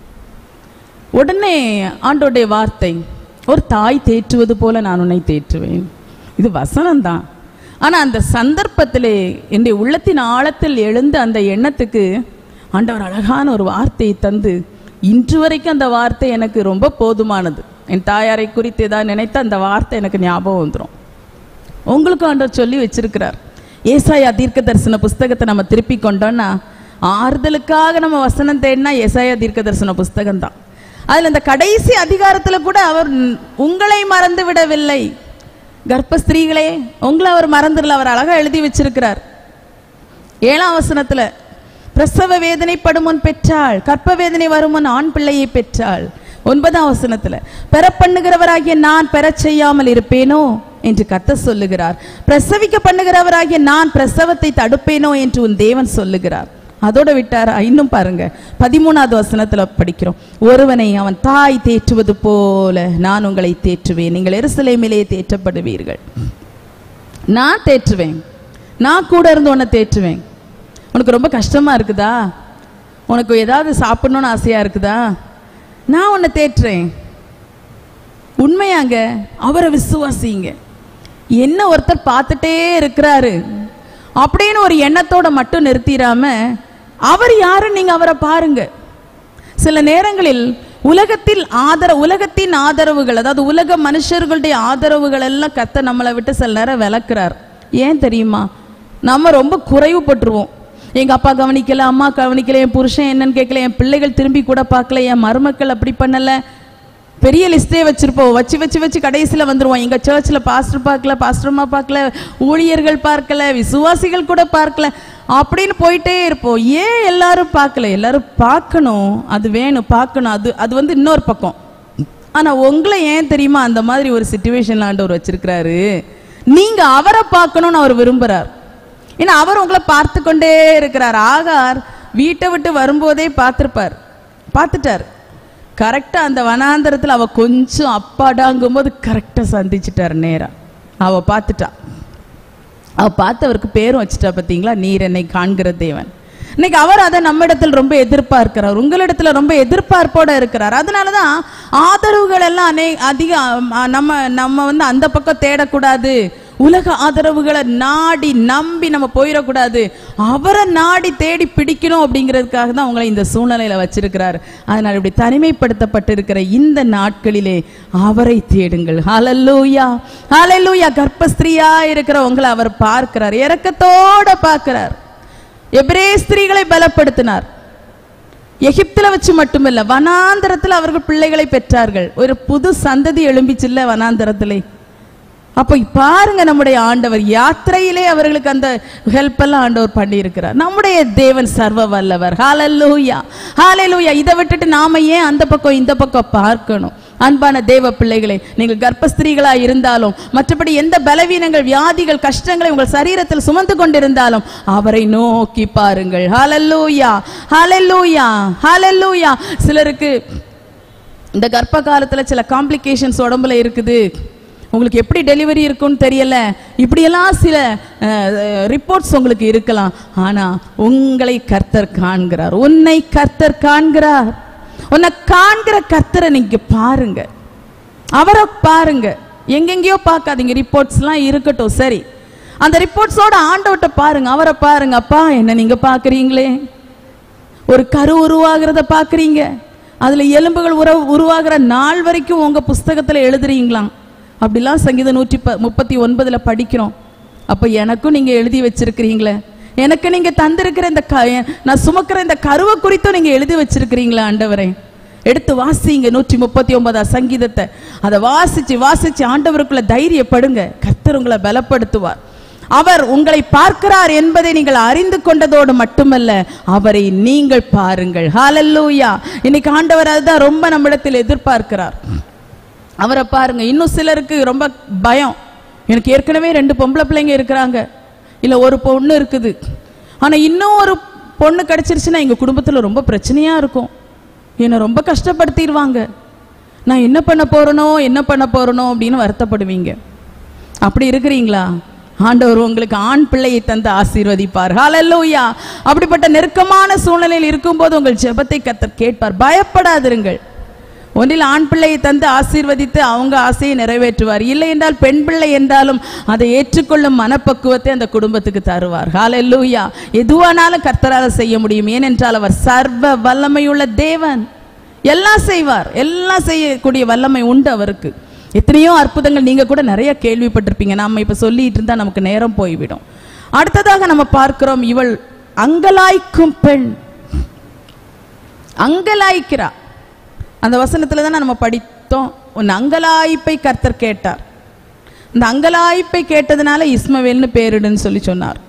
உடனே ஆண்டோடைய வார்த்தை ஒரு தாய் தேற்றுவது போல நான் உன்னை தேற்றுவேன் இது வசனம்தான் ஆனால் அந்த சந்தர்ப்பத்திலே என்னுடைய உள்ளத்தின் ஆழத்தில் எழுந்த அந்த எண்ணத்துக்கு ஆண்டவர் அழகான ஒரு வார்த்தையை தந்து இன்று வரைக்கும் அந்த வார்த்தை எனக்கு ரொம்ப போதுமானது என் தாயாரை குறித்து ஏதாவது நினைத்து அந்த வார்த்தை எனக்கு ஞாபகம் வந்துடும் உங்களுக்கும் ஆண்டவர் சொல்லி வச்சிருக்கிறார் ஏசாயா தீர்க்க தரிசன புஸ்தகத்தை நம்ம திருப்பி கொண்டோம்னா ஆறுதலுக்காக நம்ம வசனம் தேடினா ஏசாயா தீர்க்க தரிசன புஸ்தகம் தான் அதில் இந்த கடைசி அதிகாரத்தில் கூட அவர் உங்களை மறந்து விடவில்லை கர்ப்பஸ்திரீகளே உங்களை அவர் மறந்துடல அவர் அழகா எழுதி வச்சிருக்கிறார் ஏழாம் வசனத்துல பிரசவ வேதனைப்படும் முன் பெற்றாள் கற்ப வேதனை வரும் முன் ஆண் பிள்ளையை பெற்றாள் ஒன்பதாம் வசனத்துல பெற பண்ணுகிறவராகிய நான் பெறச் செய்யாமல் இருப்பேனோ என்று கத்த சொல்லுகிறார் பிரசவிக்க பண்ணுகிறவராகிய நான் பிரசவத்தை தடுப்பேனோ என்று உன் தேவன் சொல்லுகிறார் அதோட விட்டாரா இன்னும் பாருங்க பதிமூணாவது வசனத்துல படிக்கிறோம் ஒருவனை அவன் தாய் தேற்றுவது போல நான் உங்களை தேற்றுவேன் நீங்கள் எருசலேமிலே தேற்றப்படுவீர்கள் நான் தேற்றுவேன் நான் கூட இருந்து உன்னை தேற்றுவேன் உனக்கு ரொம்ப கஷ்டமா இருக்குதா உனக்கு ஏதாவது சாப்பிடணும்னு ஆசையா இருக்குதா நான் உன்னை தேற்றுறேன் உண்மையாங்க அவரை விசுவாசிங்க என்ன ஒருத்தர் பார்த்துட்டே இருக்கிறாரு அப்படின்னு ஒரு எண்ணத்தோட மட்டும் நிறுத்திடாம அவர் யாருன்னு நீங்க அவரை பாருங்க சில நேரங்களில் உலகத்தில் ஆதர உலகத்தின் ஆதரவுகள் அதாவது உலக மனுஷர்களுடைய ஆதரவுகள் எல்லாம் கத்த நம்மளை விட்டு சில நேரம் விளக்குறார் ஏன் தெரியுமா நம்ம ரொம்ப குறைவுபட்டுருவோம் எங்க அப்பா கவனிக்கல அம்மா கவனிக்கல என் புருஷன் என்னன்னு கேட்கல என் பிள்ளைகள் திரும்பி கூட பார்க்கல என் மருமக்கள் அப்படி பண்ணல பெரிய லிஸ்டே வச்சிருப்போம் வச்சு வச்சு வச்சு கடைசியில வந்துருவோம் எங்க சர்ச்சில் பாஸ்டர் பார்க்கல பாஸ்டர்மா பார்க்கல ஊழியர்கள் பார்க்கல விசுவாசிகள் கூட பார்க்கல அப்படின்னு போயிட்டே இருப்போம் ஏன் எல்லாரும் பார்க்கல எல்லாரும் பார்க்கணும் அது வேணும் பார்க்கணும் அது அது வந்து இன்னொரு பக்கம் ஆனா உங்களை ஏன் தெரியுமா அந்த மாதிரி ஒரு சுச்சுவேஷன்ல ஆண்டவர் வச்சிருக்கிறாரு நீங்க அவரை பார்க்கணும்னு அவர் விரும்புறார் ஏன்னா அவர் உங்களை பார்த்து கொண்டே இருக்கிறார் ஆகார் வீட்டை விட்டு வரும்போதே பார்த்துருப்பார் பார்த்துட்டார் கரெக்டா அந்த வனாந்தரத்துல அவ கொஞ்சம் அப்பாடாங்கும்போது கரெக்டா சந்திச்சிட்டார் நேரா அவ பார்த்துட்டா அவ பார்த்து அவருக்கு பேரும் வச்சுட்டா பார்த்தீங்களா நீர் என்னை காண்கிற தேவன் இன்னைக்கு அவர் அதை நம்மிடத்தில் ரொம்ப எதிர்பார்க்கிறார் உங்களிடத்துல ரொம்ப எதிர்பார்ப்போட இருக்கிறார் அதனாலதான் ஆதரவுகள் எல்லாம் அநே அதிக ஆ, நம்ம நம்ம வந்து அந்த பக்கம் தேடக்கூடாது உலக ஆதரவுகளை நாடி நம்பி நம்ம போயிடக்கூடாது அவரை நாடி தேடி பிடிக்கணும் அப்படிங்கிறதுக்காக தான் உங்களை இந்த சூழ்நிலையில வச்சிருக்கிறார் அதனால் இப்படி தனிமைப்படுத்தப்பட்டிருக்கிற இந்த நாட்களிலே அவரை தேடுங்கள் ஹalleluya ஹalleluya கர்ப்பஸ்திரியா இருக்கிற உங்களை அவர் பார்க்கிறார் இரக்கத்தோட பார்க்கிறார் எபிரே ஸ்திரீகளை பலப்படுத்தினார் எகிப்துல வச்சு மட்டுமல்ல வனாந்தரத்தில் அவர்கள் பிள்ளைகளை பெற்றார்கள் ஒரு புது சந்ததி எழும்பிச்சுல்ல வனாந்தரத்திலே அப்போ பாருங்க நம்முடைய ஆண்டவர் யாத்திரையிலே அவர்களுக்கு அந்த ஹெல்ப் எல்லாம் ஆண்டவர் பண்ணி இருக்கிறார் நம்முடைய தேவன் சர்வ வல்லவர் ஹalleluya ஹalleluya இதை விட்டுட்டு நாம ஏன் அந்த பக்கம் இந்த பக்கம் பார்க்கணும் அன்பான தேவ பிள்ளைகளே நீங்கள் கர்ப்பஸ்திரீகளா இருந்தாலும் மற்றபடி எந்த பலவீனங்கள் வியாதிகள் கஷ்டங்களை உங்கள் சரீரத்தில் சுமந்து கொண்டிருந்தாலும் அவரை நோக்கி பாருங்கள் ஹalleluya ஹalleluya ஹalleluya சிலருக்கு இந்த கர்ப்ப காலத்துல சில காம்ப்ளிகேஷன்ஸ் உடம்புல இருக்குது உங்களுக்கு எப்படி டெலிவரி இருக்கும்னு தெரியல இப்படியெல்லாம் சில ரிப்போர்ட்ஸ் உங்களுக்கு இருக்கலாம் ஆனா உங்களை கர்த்தர் காண்கிறார் உன்னை கர்த்தர் காண்கிறார் உன்னை காண்கிற கர்த்தரை நீங்க பாருங்க அவரை பாருங்க எங்கெங்கேயோ பார்க்காதீங்க ரிப்போர்ட்ஸ்லாம் இருக்கட்டும் சரி அந்த ரிப்போர்ட்ஸோட ஆண்டவட்ட பாருங்க அவரை பாருங்க அப்பா என்ன நீங்க பாக்குறீங்களே ஒரு கரு உருவாகிறத பாக்குறீங்க அதுல எலும்புகள் உற உருவாகிற நாள் வரைக்கும் உங்க புஸ்தகத்துல எழுதுறீங்களாம் அப்படிலாம் சங்கீதம் நூற்றி ப முப்பத்தி ஒன்பதுல படிக்கிறோம் அப்ப எனக்கும் நீங்க எழுதி வச்சிருக்கிறீங்களே எனக்கு நீங்க தந்திருக்கிற இந்த க நான் சுமக்கிற இந்த கருவை குறித்தும் நீங்க எழுதி வச்சிருக்கிறீங்களா ஆண்டவரே எடுத்து வாசிங்க நூற்றி முப்பத்தி ஒன்பதாம் சங்கீதத்தை அதை வாசிச்சு வாசிச்சு ஆண்டவருக்குள்ள தைரியப்படுங்க கர்த்தர் உங்களை பலப்படுத்துவார் அவர் உங்களை பார்க்கிறார் என்பதை நீங்கள் அறிந்து கொண்டதோடு மட்டுமல்ல அவரை நீங்கள் பாருங்கள் ஹalleluya இன்னைக்கு ஆண்டவர் அதுதான் ரொம்ப நம்மிடத்தில் எதிர்பார்க்கிறார் அவரை பாருங்க இன்னும் சிலருக்கு ரொம்ப பயம் எனக்கு ஏற்கனவே ரெண்டு பொம்பளை பிள்ளைங்க இருக்கிறாங்க இல்ல ஒரு பொண்ணு இருக்குது ஆனா இன்னும் ஒரு பொண்ணு கிடைச்சிருச்சுன்னா எங்க குடும்பத்துல ரொம்ப பிரச்சனையா இருக்கும் என்னை ரொம்ப கஷ்டப்படுத்திடுவாங்க நான் என்ன பண்ண போறனோ என்ன பண்ண போறனோ அப்படின்னு வருத்தப்படுவீங்க அப்படி இருக்கிறீங்களா ஆண்டவர் உங்களுக்கு ஆண் பிள்ளையை தந்து ஆசீர்வதிப்பார் ஹalleluya அப்படிப்பட்ட நெருக்கமான சூழ்நிலையில் இருக்கும்போது உங்கள் ஜெபத்தை கத்தர் கேட்பார் பயப்படாதிருங்கள் ஒன்றில் ஆண் பிள்ளையை தந்து ஆசீர்வதித்து அவங்க ஆசையை நிறைவேற்றுவார் இல்லை என்றால் பெண் பிள்ளை என்றாலும் அதை ஏற்றுக்கொள்ளும் மனப்பக்குவத்தை அந்த குடும்பத்துக்கு தருவார் ஹalleluya எதுவானாலும் கர்த்தரால செய்ய முடியும் ஏனென்றால் அவர் சர்வ வல்லமையுள்ள தேவன் எல்லாம் செய்வார் எல்லாம் செய்யக்கூடிய வல்லமை உண்டு அவருக்கு எத்தனையோ அற்புதங்கள் நீங்க கூட நிறைய கேள்விப்பட்டிருப்பீங்க நாம இப்ப சொல்லிட்டு இருந்தா நமக்கு நேரம் போய்விடும் அடுத்ததாக நம்ம பார்க்கிறோம் இவள் அங்கலாய்க்கும் பெண் அங்கலாய்க்கிறா அந்த வசனத்துல தான் நம்ம படித்தோம் உன் அங்கலாய்ப்பை கர்த்தர் கேட்டார் இந்த அங்கலாய்ப்பை கேட்டதுனால இஸ்மவேல்னு பேரிடுன்னு சொல்லி சொன்னார்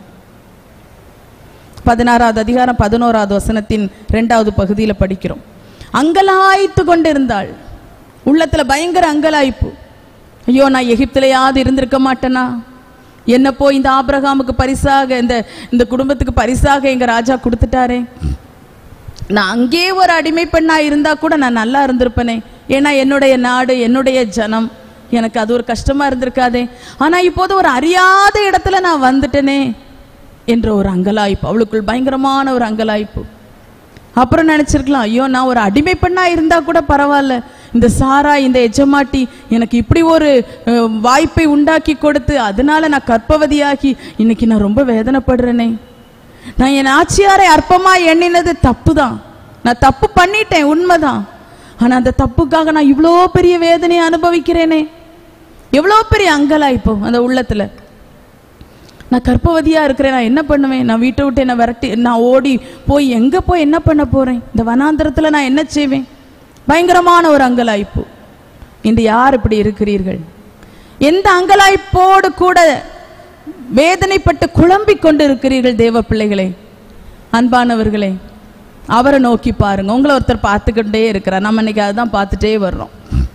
பதினாறாவது அதிகாரம் பதினோராவது வசனத்தின் இரண்டாவது பகுதியில படிக்கிறோம் அங்கலாய்த்து கொண்டிருந்தாள் உள்ளத்துல பயங்கர அங்கலாய்ப்பு ஐயோ நான் எகிப்திலையாவது இருந்திருக்க மாட்டேனா என்ன போய் இந்த ஆபிரகாமுக்கு பரிசாக இந்த இந்த குடும்பத்துக்கு பரிசாக எங்க ராஜா கொடுத்துட்டாரே நான் அங்கேயே ஒரு அடிமை பெண்ணா இருந்தா கூட நான் நல்லா இருந்திருப்பேனே ஏன்னா என்னுடைய நாடு என்னுடைய ஜனம் எனக்கு அது ஒரு கஷ்டமா இருந்திருக்காதே ஆனா இப்போது ஒரு அறியாத இடத்துல நான் வந்துட்டேனே என்ற ஒரு அங்கலாய்ப்பு அவளுக்குள் பயங்கரமான ஒரு அங்கலாய்ப்பு அப்புறம் நினைச்சிருக்கலாம் ஐயோ நான் ஒரு அடிமை பெண்ணா இருந்தா கூட பரவாயில்ல இந்த சாரா இந்த எஜமாட்டி எனக்கு இப்படி ஒரு அஹ், வாய்ப்பை உண்டாக்கி கொடுத்து அதனால நான் கற்பவதியாகி இன்னைக்கு நான் ரொம்ப வேதனைப்படுறேனே நான் என் ஆச்சியாரை அற்பமா எண்ணினது தப்பு தான் நான் தப்பு பண்ணிட்டேன் உண்மைதான் ஆனா அந்த தப்புக்காக நான் இவ்வளோ பெரிய வேதனையை அனுபவிக்கிறேனே எவ்வளோ பெரிய அங்கலாய்ப்பு அந்த உள்ளத்துல நான் கர்ப்பவதியா இருக்கிறேன் நான் என்ன பண்ணுவேன் நான் வீட்டை விட்டு என்ன விரட்டி நான் ஓடி போய் எங்க போய் என்ன பண்ண போறேன் இந்த வனாந்திரத்துல நான் என்ன செய்வேன் பயங்கரமான ஒரு அங்கலாய்ப்பு இன்று யார் இப்படி இருக்கிறீர்கள் எந்த அங்கலாய்ப்போடு கூட வேதனைப்பட்டு குழம்பிக் கொண்டு இருக்கிறீர்கள் தேவ பிள்ளைகளே அன்பானவர்களே அவரை நோக்கி பாருங்க உங்களை ஒருத்தர் பார்த்துக்கிட்டே இருக்கிறார் நம்ம இன்னைக்கு அதுதான் பார்த்துட்டே வர்றோம்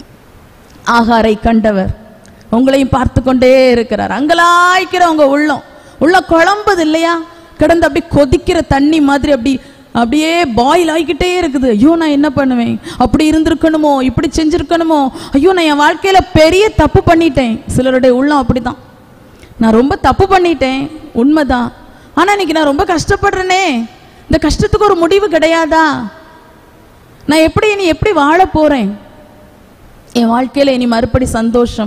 ஆகாரை கண்டவர் உங்களையும் பார்த்து கொண்டே இருக்கிறார் அங்கலாய்க்கிற உங்க உள்ளம் உள்ள குழம்புது இல்லையா கிடந்து அப்படி கொதிக்கிற தண்ணி மாதிரி அப்படி அப்படியே பாயில் ஆகிக்கிட்டே இருக்குது ஐயோ நான் என்ன பண்ணுவேன் அப்படி இருந்திருக்கணுமோ இப்படி செஞ்சிருக்கணுமோ ஐயோ நான் என் வாழ்க்கையில பெரிய தப்பு பண்ணிட்டேன் சிலருடைய உள்ளம் அப்படிதான் நான் ரொம்ப தப்பு பண்ணிட்டேன் உண்மைதான் ஆனா இன்னைக்கு நான் ரொம்ப கஷ்டப்படுறேனே இந்த கஷ்டத்துக்கு ஒரு முடிவு கிடையாதா நான் எப்படி இனி எப்படி வாழ போறேன் என் வாழ்க்கையில இனி மறுபடி சந்தோஷம்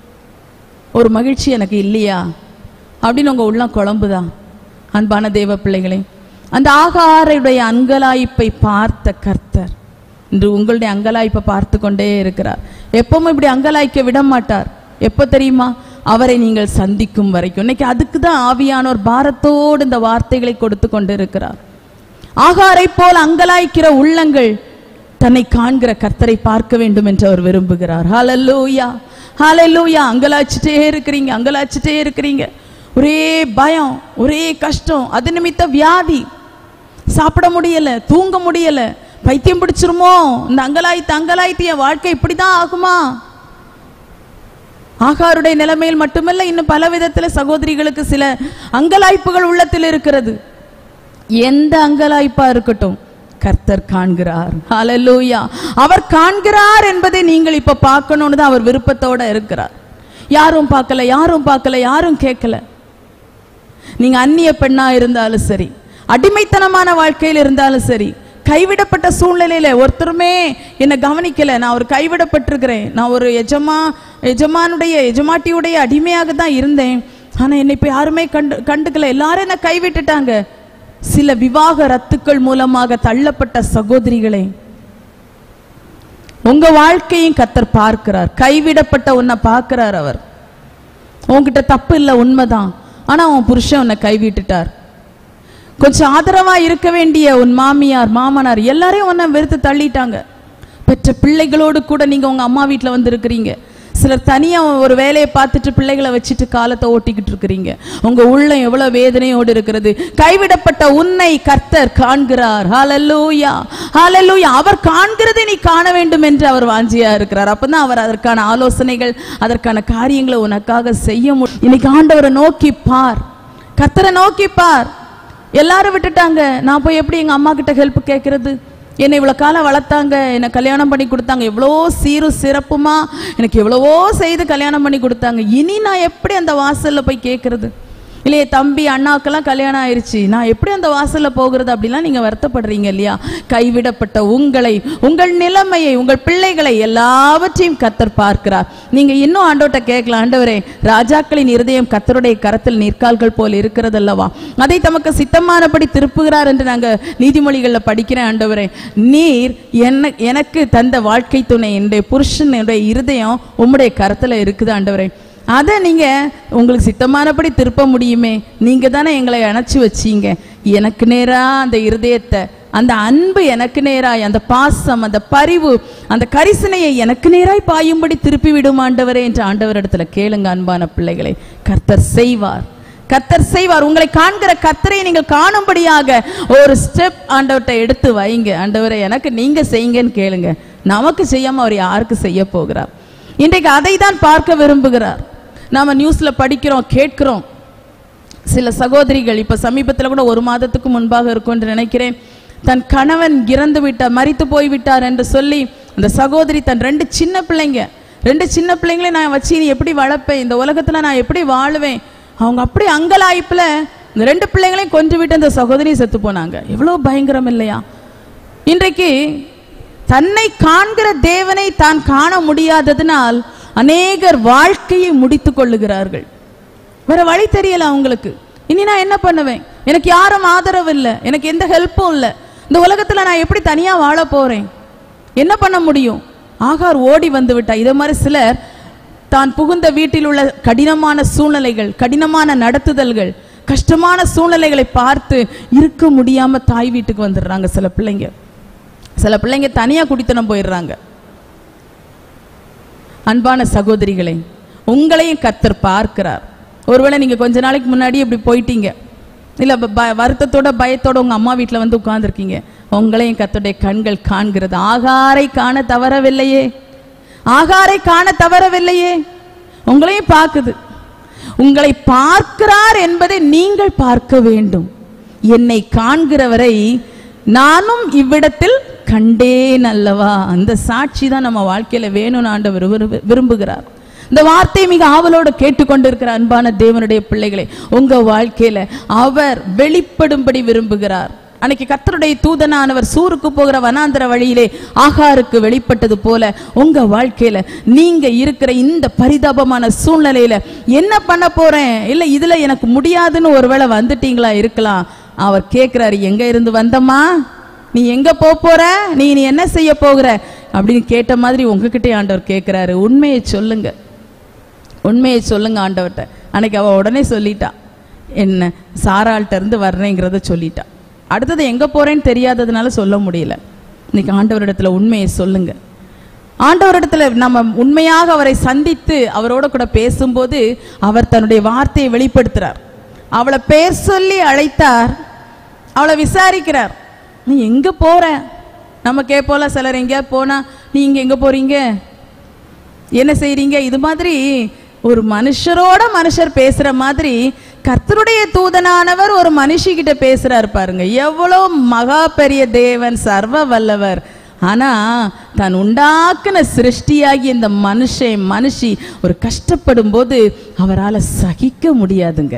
ஒரு மகிழ்ச்சி எனக்கு இல்லையா அப்படின்னு உங்க உள்ளம் குழம்புதா அன்பான தேவ பிள்ளைகளே அந்த ஆகாரையுடைய அங்கலாய்ப்பை பார்த்த கர்த்தர் இன்று உங்களுடைய அங்கலாய்ப்பை பார்த்து கொண்டே இருக்கிறார் எப்பவும் இப்படி அங்கலாய்க்க விட மாட்டார் எப்போ தெரியுமா அவரை நீங்கள் சந்திக்கும் வரைக்கும் இன்னைக்கு அதுக்கு தான் ஆவியானோர் பாரத்தோடு இந்த வார்த்தைகளை கொடுத்து கொண்டு இருக்கிறார் ஆகாரை போல் அங்கலாய்க்கிற உள்ளங்கள் தன்னை காண்கிற கர்த்தரை பார்க்க வேண்டும் என்று அவர் விரும்புகிறார் ஹalleluya ஹalleluya அங்கலாய்ச்சிட்டே இருக்கிறீங்க அங்கலாய்ச்சிட்டே இருக்கிறீங்க ஒரே பயம் ஒரே கஷ்டம் அது நிமித்த வியாதி சாப்பிட முடியல தூங்க முடியல பைத்தியம் பிடிச்சிருமோ இந்த அங்கலாய்த்து அங்கலாய்த்து என் வாழ்க்கை இப்படிதான் ஆகுமா ஆகாருடைய நிலைமையில் மட்டுமல்ல இன்னும் பல விதத்துல சகோதரிகளுக்கு சில அங்கலாய்ப்புகள் உள்ளத்தில் இருக்கிறது எந்த அங்கலாய்ப்பா இருக்கட்டும் கர்த்தர் காண்கிறார் ஹalleluya அவர் காண்கிறார் என்பதை நீங்கள் இப்ப பார்க்கணும்னு தான் அவர் விருப்பத்தோட இருக்கிறார் யாரும் பார்க்கல யாரும் பார்க்கல யாரும் கேட்கல நீங்க அந்நிய பெண்ணா இருந்தாலும் சரி அடிமைத்தனமான வாழ்க்கையில் இருந்தாலும் சரி கைவிடப்பட்ட சூழ்நிலையில ஒருத்தருமே என்னை கவனிக்கல நான் ஒரு கைவிடப்பட்டிருக்கிறேன் நான் ஒரு எஜமா எஜமானுடைய எஜமாட்டியுடைய அடிமையாக தான் இருந்தேன் ஆனா என்னை இப்ப யாருமே கண்டு கண்டுக்கல எல்லாரும் என்னை கைவிட்டுட்டாங்க சில விவாக ரத்துக்கள் மூலமாக தள்ளப்பட்ட சகோதரிகளை உங்க வாழ்க்கையும் கத்தர் பார்க்கிறார் கைவிடப்பட்ட உன்னை பார்க்கிறார் அவர் உன்கிட்ட தப்பு இல்லை உண்மைதான் ஆனா உன் புருஷன் உன்னை கைவிட்டுட்டார் கொஞ்சம் ஆதரவா இருக்க வேண்டிய உன் மாமியார் மாமனார் எல்லாரையும் உன்னை வெறுத்து தள்ளிட்டாங்க பெற்ற பிள்ளைகளோடு கூட நீங்க உங்க அம்மா வீட்டில் வந்து இருக்கிறீங்க சிலர் தனியா ஒரு வேலையை பார்த்துட்டு பிள்ளைகளை வச்சுட்டு காலத்தை ஓட்டிக்கிட்டு இருக்கிறீங்க உங்க உள்ளம் எவ்வளவு வேதனையோடு இருக்கிறது கைவிடப்பட்ட உன்னை கர்த்தர் காண்கிறார் ஹalleluya ஹalleluya அவர் காண்கிறதை நீ காண வேண்டும் என்று அவர் வாஞ்சியா இருக்கிறார் அப்பதான் அவர் அதற்கான ஆலோசனைகள் அதற்கான காரியங்களை உனக்காக செய்ய முடியும் இன்னைக்கு ஆண்டவரை நோக்கி பார் கர்த்தரை நோக்கி பார் எல்லாரும் விட்டுட்டாங்க நான் போய் எப்படி எங்க அம்மா கிட்ட ஹெல்ப் கேட்கறது என்னை இவ்வளோ காலம் வளர்த்தாங்க என்னை கல்யாணம் பண்ணி கொடுத்தாங்க எவ்வளோ சீரும் சிறப்புமா எனக்கு எவ்வளவோ செய்து கல்யாணம் பண்ணி கொடுத்தாங்க இனி நான் எப்படி அந்த வாசல்ல போய் கேட்கறது இல்லையே தம்பி அண்ணாக்கெல்லாம் கல்யாணம் ஆயிருச்சு நான் எப்படி அந்த வாசல்ல போகிறது அப்படிலாம் நீங்க வருத்தப்படுறீங்க இல்லையா கைவிடப்பட்ட உங்களை உங்கள் நிலைமையை உங்கள் பிள்ளைகளை எல்லாவற்றையும் கத்தர் பார்க்கிறார் நீங்க இன்னும் ஆண்டோட்ட கேட்கலாம் ஆண்டவரே ராஜாக்களின் இருதயம் கத்தருடைய கரத்தில் நீர்க்கால்கள் போல் இருக்கிறதல்லவா அதை தமக்கு சித்தமானபடி திருப்புகிறார் என்று நாங்க நீதிமொழிகள்ல படிக்கிறேன் ஆண்டவரே நீர் என்ன எனக்கு தந்த வாழ்க்கை துணை என்னுடைய புருஷன் என்னுடைய இருதயம் உம்முடைய கரத்துல இருக்குது ஆண்டவரே அதை நீங்க உங்களுக்கு சித்தமானபடி திருப்ப முடியுமே நீங்க தானே எங்களை அணைச்சு வச்சீங்க எனக்கு நேரா அந்த இருதயத்தை அந்த அன்பு எனக்கு நேராய் அந்த பாசம் அந்த பரிவு அந்த கரிசனையை எனக்கு நேராய் பாயும்படி திருப்பி விடும் ஆண்டவரே என்று ஆண்டவரிடத்துல கேளுங்க அன்பான பிள்ளைகளை கர்த்தர் செய்வார் கர்த்தர் செய்வார் உங்களை காண்கிற கர்த்தரை நீங்கள் காணும்படியாக ஒரு ஸ்டெப் ஆண்டவர்கிட்ட எடுத்து வைங்க ஆண்டவரை எனக்கு நீங்க செய்யுங்கன்னு கேளுங்க நமக்கு செய்யாம அவர் யாருக்கு செய்ய போகிறார் இன்றைக்கு அதை தான் பார்க்க விரும்புகிறார் நாம நியூஸ்ல படிக்கிறோம் கேட்கிறோம் சில சகோதரிகள் இப்ப சமீபத்துல கூட ஒரு மாதத்துக்கு முன்பாக இருக்கும் என்று நினைக்கிறேன் தன் கணவன் இறந்து விட்டார் மரித்து போய் விட்டார் என்று சொல்லி அந்த சகோதரி தன் ரெண்டு சின்ன பிள்ளைங்க ரெண்டு சின்ன பிள்ளைங்களை நான் வச்சு நீ எப்படி வளர்ப்பேன் இந்த உலகத்துல நான் எப்படி வாழுவேன் அவங்க அப்படி அங்கலாய்ப்புல இந்த ரெண்டு பிள்ளைங்களையும் கொன்று விட்டு அந்த சகோதரி செத்து போனாங்க எவ்வளவு பயங்கரம் இல்லையா இன்றைக்கு தன்னை காண்கிற தேவனை தான் காண முடியாததினால் அநேகர் வாழ்க்கையை முடித்துக் கொள்ளுகிறார்கள் வேற வழி தெரியல அவங்களுக்கு இனி நான் என்ன பண்ணுவேன் எனக்கு யாரும் ஆதரவு இல்லை எனக்கு எந்த ஹெல்ப்பும் இல்லை இந்த உலகத்துல நான் எப்படி தனியா வாழ போறேன் என்ன பண்ண முடியும் ஆகார் ஓடி வந்து விட்டா இதே மாதிரி சிலர் தான் புகுந்த வீட்டில் உள்ள கடினமான சூழ்நிலைகள் கடினமான நடத்துதல்கள் கஷ்டமான சூழ்நிலைகளை பார்த்து இருக்க முடியாம தாய் வீட்டுக்கு வந்துடுறாங்க சில பிள்ளைங்க சில பிள்ளைங்க தனியா குடித்தனம் போயிடுறாங்க அன்பான சகோதரிகளே உங்களையும் கர்த்தர் பார்க்கிறார் ஒருவேளை நீங்க கொஞ்ச நாளைக்கு முன்னாடி இப்படி போயிட்டீங்க இல்ல ப- ப- வருத்தத்தோட பயத்தோட உங்க அம்மா வீட்ல வந்து உட்கார்ந்துருக்கீங்க உங்களையும் கர்த்தருடைய கண்கள் காண்கிறது ஆகாரை காண தவறவில்லையே ஆகாரை காண தவறவில்லையே உங்களையும் பார்க்குது உங்களை பார்க்கிறார் என்பதை நீங்கள் பார்க்க வேண்டும் என்னை காண்கிறவரை நானும் இவ்விடத்தில் கண்டேன் அல்லவா அந்த சாட்சி தான் நம்ம வாழ்க்கையில வேணும்னு ஆண்டவர் விரும்பு- விரும்புகிறார் இந்த வார்த்தை மிக ஆவலோடு கேட்டுக்கொண்டிருக்கிற அன்பான தேவனுடைய பிள்ளைகளே உங்க வாழ்க்கையில அவர் வெளிப்படும்படி விரும்புகிறார் அன்னைக்கு கர்த்தருடைய தூதனானவர் சூருக்கு போகிற வனாந்தர வழியிலே ஆகாருக்கு வெளிப்பட்டது போல உங்க வாழ்க்கையில நீங்க இருக்கிற இந்த பரிதாபமான சூழ்நிலையில என்ன பண்ண போறேன் இல்ல இதுல எனக்கு முடியாதுன்னு ஒருவேளை வந்துட்டீங்களா இருக்கலாம் அவர் கேட்கிறாரு எங்க இருந்து வந்தம்மா நீ எங்க போப் போற நீ நீ என்ன செய்ய போகிற அப்படின்னு கேட்ட மாதிரி உங்ககிட்ட ஆண்டவர் கேட்கிறாரு உண்மையை சொல்லுங்க உண்மையை சொல்லுங்க ஆண்டவர்கிட்ட அன்னைக்கு அவ உடனே சொல்லிட்டா என்ன சாராள்கிட்ட இருந்து வர்றேங்கிறத சொல்லிட்டா அடுத்தது எங்க போறேன்னு தெரியாததுனால சொல்ல முடியல இன்னைக்கு ஆண்டவரிடத்துல உண்மையை சொல்லுங்க ஆண்டவரிடத்துல நம்ம உண்மையாக அவரை சந்தித்து அவரோட கூட பேசும்போது அவர் தன்னுடைய வார்த்தையை வெளிப்படுத்துறார் அவளை பேர் சொல்லி அழைத்தார் அவளை விசாரிக்கிறார் நீ எங்க போற நம்ம கேட்போல சிலர் எங்கேயாவது போனா நீ இங்க எங்க போறீங்க என்ன செய்றீங்க இது மாதிரி ஒரு மனுஷரோட மனுஷர் பேசுற மாதிரி கர்த்தருடைய தூதனானவர் ஒரு மனுஷிகிட்ட பேசுறாரு பாருங்க எவ்வளோ மகா பெரிய தேவன் சர்வ வல்லவர் ஆனா தான் உண்டாக்குன சிருஷ்டியாகி இந்த மனுஷன் மனுஷி ஒரு கஷ்டப்படும் போது அவரால் சகிக்க முடியாதுங்க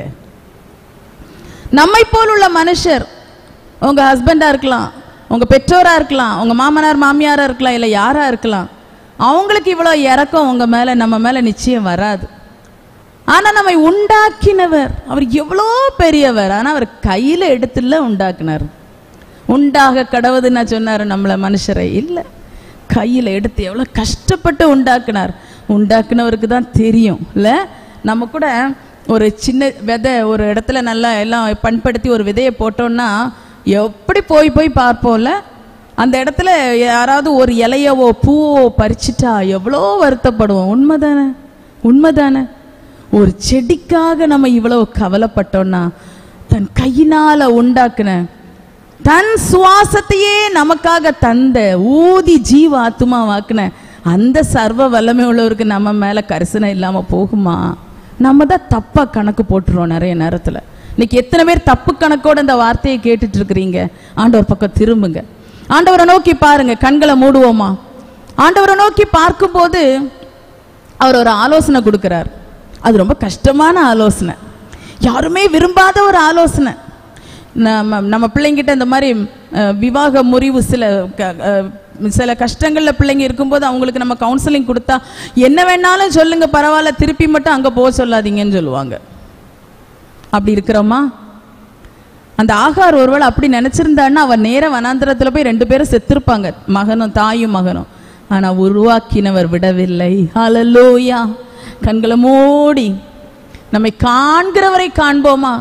நம்மை போல் உள்ள மனுஷர் உங்க ஹஸ்பண்டா இருக்கலாம் உங்க பெற்றோரா இருக்கலாம் உங்க மாமனார் மாமியாரா இருக்கலாம் இல்ல யாரா இருக்கலாம் அவங்களுக்கு இவ்வளவு இறக்கம் உங்க மேல நம்ம மேல நிச்சயம் வராது ஆனா நம்மை உண்டாக்கினவர் அவர் எவ்வளோ பெரியவர் ஆனா அவர் கையில எடுத்துல உண்டாக்குனார் உண்டாக கடவுதுன்னு சொன்னாரு நம்மள மனுஷரை இல்ல கையில எடுத்து எவ்வளவு கஷ்டப்பட்டு உண்டாக்குனார் உண்டாக்குனவருக்கு தான் தெரியும் இல்ல நம்ம கூட ஒரு சின்ன விதை ஒரு இடத்துல நல்லா எல்லாம் பண்படுத்தி ஒரு விதையை போட்டோம்னா எப்படி போய் போய் பார்ப்போம்ல அந்த இடத்துல யாராவது ஒரு இலையவோ பூவோ பறிச்சிட்டா எவ்வளோ வருத்தப்படுவோம் உண்மைதானே உண்மைதானே ஒரு செடிக்காக நம்ம இவ்வளவு கவலைப்பட்டோம்னா தன் கையினால உண்டாக்குன தன் சுவாசத்தையே நமக்காக தந்த ஊதி ஜீவ ஆத்துமா வாக்குன அந்த சர்வ வல்லமை உள்ளவருக்கு நம்ம மேல கரிசனை இல்லாம போகுமா நம்ம தான் தப்பா கணக்கு போட்டுருவோம் நிறைய நேரத்துல இன்னைக்கு எத்தனை பேர் தப்பு கணக்கோட இந்த வார்த்தையை கேட்டுட்டு இருக்கிறீங்க ஆண்டவர் பக்கம் திரும்புங்க ஆண்டவரை நோக்கி பாருங்க கண்களை மூடுவோமா ஆண்டவரை நோக்கி பார்க்கும்போது அவர் ஒரு ஆலோசனை கொடுக்கிறார் அது ரொம்ப கஷ்டமான ஆலோசனை யாருமே விரும்பாத ஒரு ஆலோசனை நம்ம நம்ம பிள்ளைங்கிட்ட இந்த மாதிரி அஹ், விவாக முறிவு சில க- அஹ், சில கஷ்டங்கள்ல பிள்ளைங்க இருக்கும்போது அவங்களுக்கு நம்ம கவுன்சிலிங் கொடுத்தா என்ன வேணாலும் சொல்லுங்க பரவாயில்ல திருப்பி மட்டும் அங்க போக சொல்லாதீங்கன்னு சொல்லுவாங்க அப்படி இருக்கிறோமா அந்த ஆகார் ஒருவேளை அப்படி நினைச்சிருந்தான்னா அவன் நேர வனாந்திரத்துல போய் ரெண்டு பேரும் செத்திருப்பாங்க மகனும் தாயும் மகனும் ஆனா உருவாக்கினவர் விடவில்லை ஹalleluya கண்களை மூடி நம்மை காண்கிறவரை காண்போமா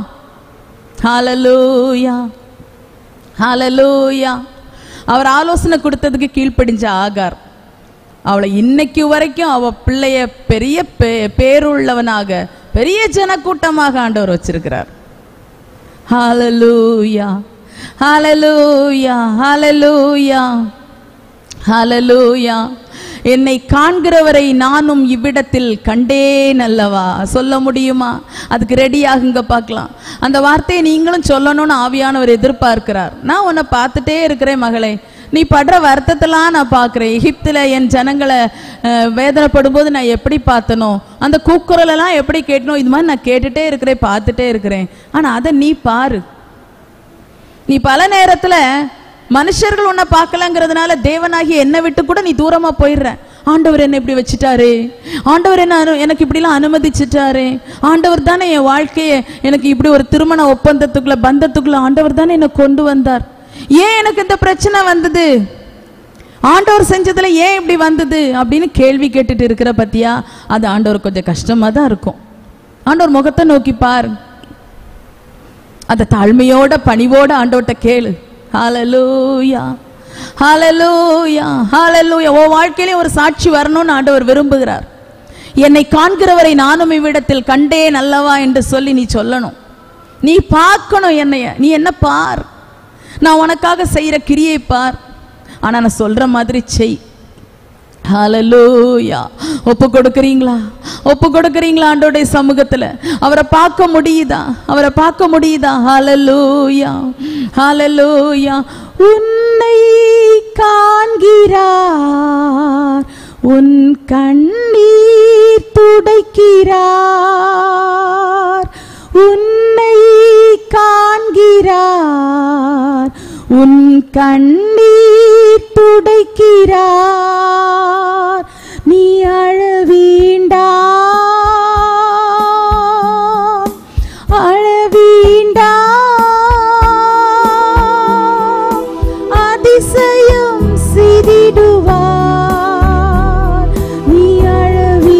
ஹalleluya ஹalleluya அவர் ஆலோசனை கொடுத்ததுக்கு கீழ்ப்படிஞ்ச ஆகார் அவளை இன்னைக்கு வரைக்கும் அவ பிள்ளைய பெரிய பே- பேருள்ளவனாக பெரிய ஜனக்கூட்டமாக ஆண்டவர் வச்சிருக்கிறார் ஹalleluya ஹalleluya ஹalleluya ஹalleluya என்னை காண்கிறவரை நானும் இவ்விடத்தில் கண்டேன் அல்லவா சொல்ல முடியுமா அதுக்கு ரெடி ஆகுங்க பார்க்கலாம் அந்த வார்த்தையை நீங்களும் சொல்லணும்னு ஆவியானவர் எதிர்பார்க்கிறார் நான் உன்னை பார்த்துட்டே இருக்கிறேன் மகளே நீ படுற வருத்தத்தெல்லாம் நான் பார்க்கிறேன் எகிப்துல என் ஜனங்களை அஹ், வேதனைப்படும் போது நான் எப்படி பார்த்தனோ அந்த கூக்குரலெல்லாம் எப்படி கேட்டனோ இது மாதிரி நான் கேட்டுட்டே இருக்கிறேன் பார்த்துட்டே இருக்கிறேன் ஆனா அதை நீ பாரு நீ பல நேரத்துல மனுஷர்கள் உன்னை பார்க்கலங்கிறதுனால தேவனாகி என்னை விட்டு கூட நீ தூரமா போயிடுற ஆண்டவர் என்ன இப்படி வச்சுட்டாரு ஆண்டவர் என்ன அனு- எனக்கு இப்படிலாம் அனுமதிச்சிட்டாரு ஆண்டவர் தானே என் வாழ்க்கையை எனக்கு இப்படி ஒரு திருமண ஒப்பந்தத்துக்குள்ள பந்தத்துக்குள்ள ஆண்டவர் தானே என்னை கொண்டு வந்தார் ஏன் எனக்கு இந்த பிரச்சனை வந்தது ஆண்டவர் செஞ்சதுல ஏன் இப்படி வந்தது அப்படின்னு கேள்வி கேட்டுட்டு இருக்கிற பத்தியா அது ஆண்டவர் கொஞ்சம் கஷ்டமா தான் இருக்கும் ஆண்டவர் முகத்தை நோக்கி பாரு அந்த தாழ்மையோட பணிவோட ஆண்டவர்ட்ட கேளு ஹalleluya ஹalleluya ஹalleluya ஓ வாழ்க்கையிலே ஒரு சாட்சி வரணும்னு ஆண்டவர் விரும்புகிறார் என்னை காண்கிறவரை நானும் இவ்விடத்தில் கண்டேன் அல்லவா என்று சொல்லி நீ சொல்லணும் நீ பார்க்கணும் என்னைய நீ என்ன பார் நான் உனக்காக செய்யற கிரியை பார் ஆனா நான் சொல்ற மாதிரி செய் ஹalleluya ஒப்பு கொடுக்குறீங்களா ஒப்பு கொடுக்குறீங்களா ஆண்டோடைய சமூகத்துல அவரை பார்க்க முடியுதா அவரை பார்க்க முடியுதா ஹalleluya ஹalleluya உன்னை காண்கிறார் உன் கண்ணீர் துடைக்கிறார் உன்னை காண்கிறார் உன் கண்ணீர் துடைக்கிறார் நீ அழ வேண்டாம் அழ வேண்டாம் அதிசயம் சிறிடுவார் நீ அழ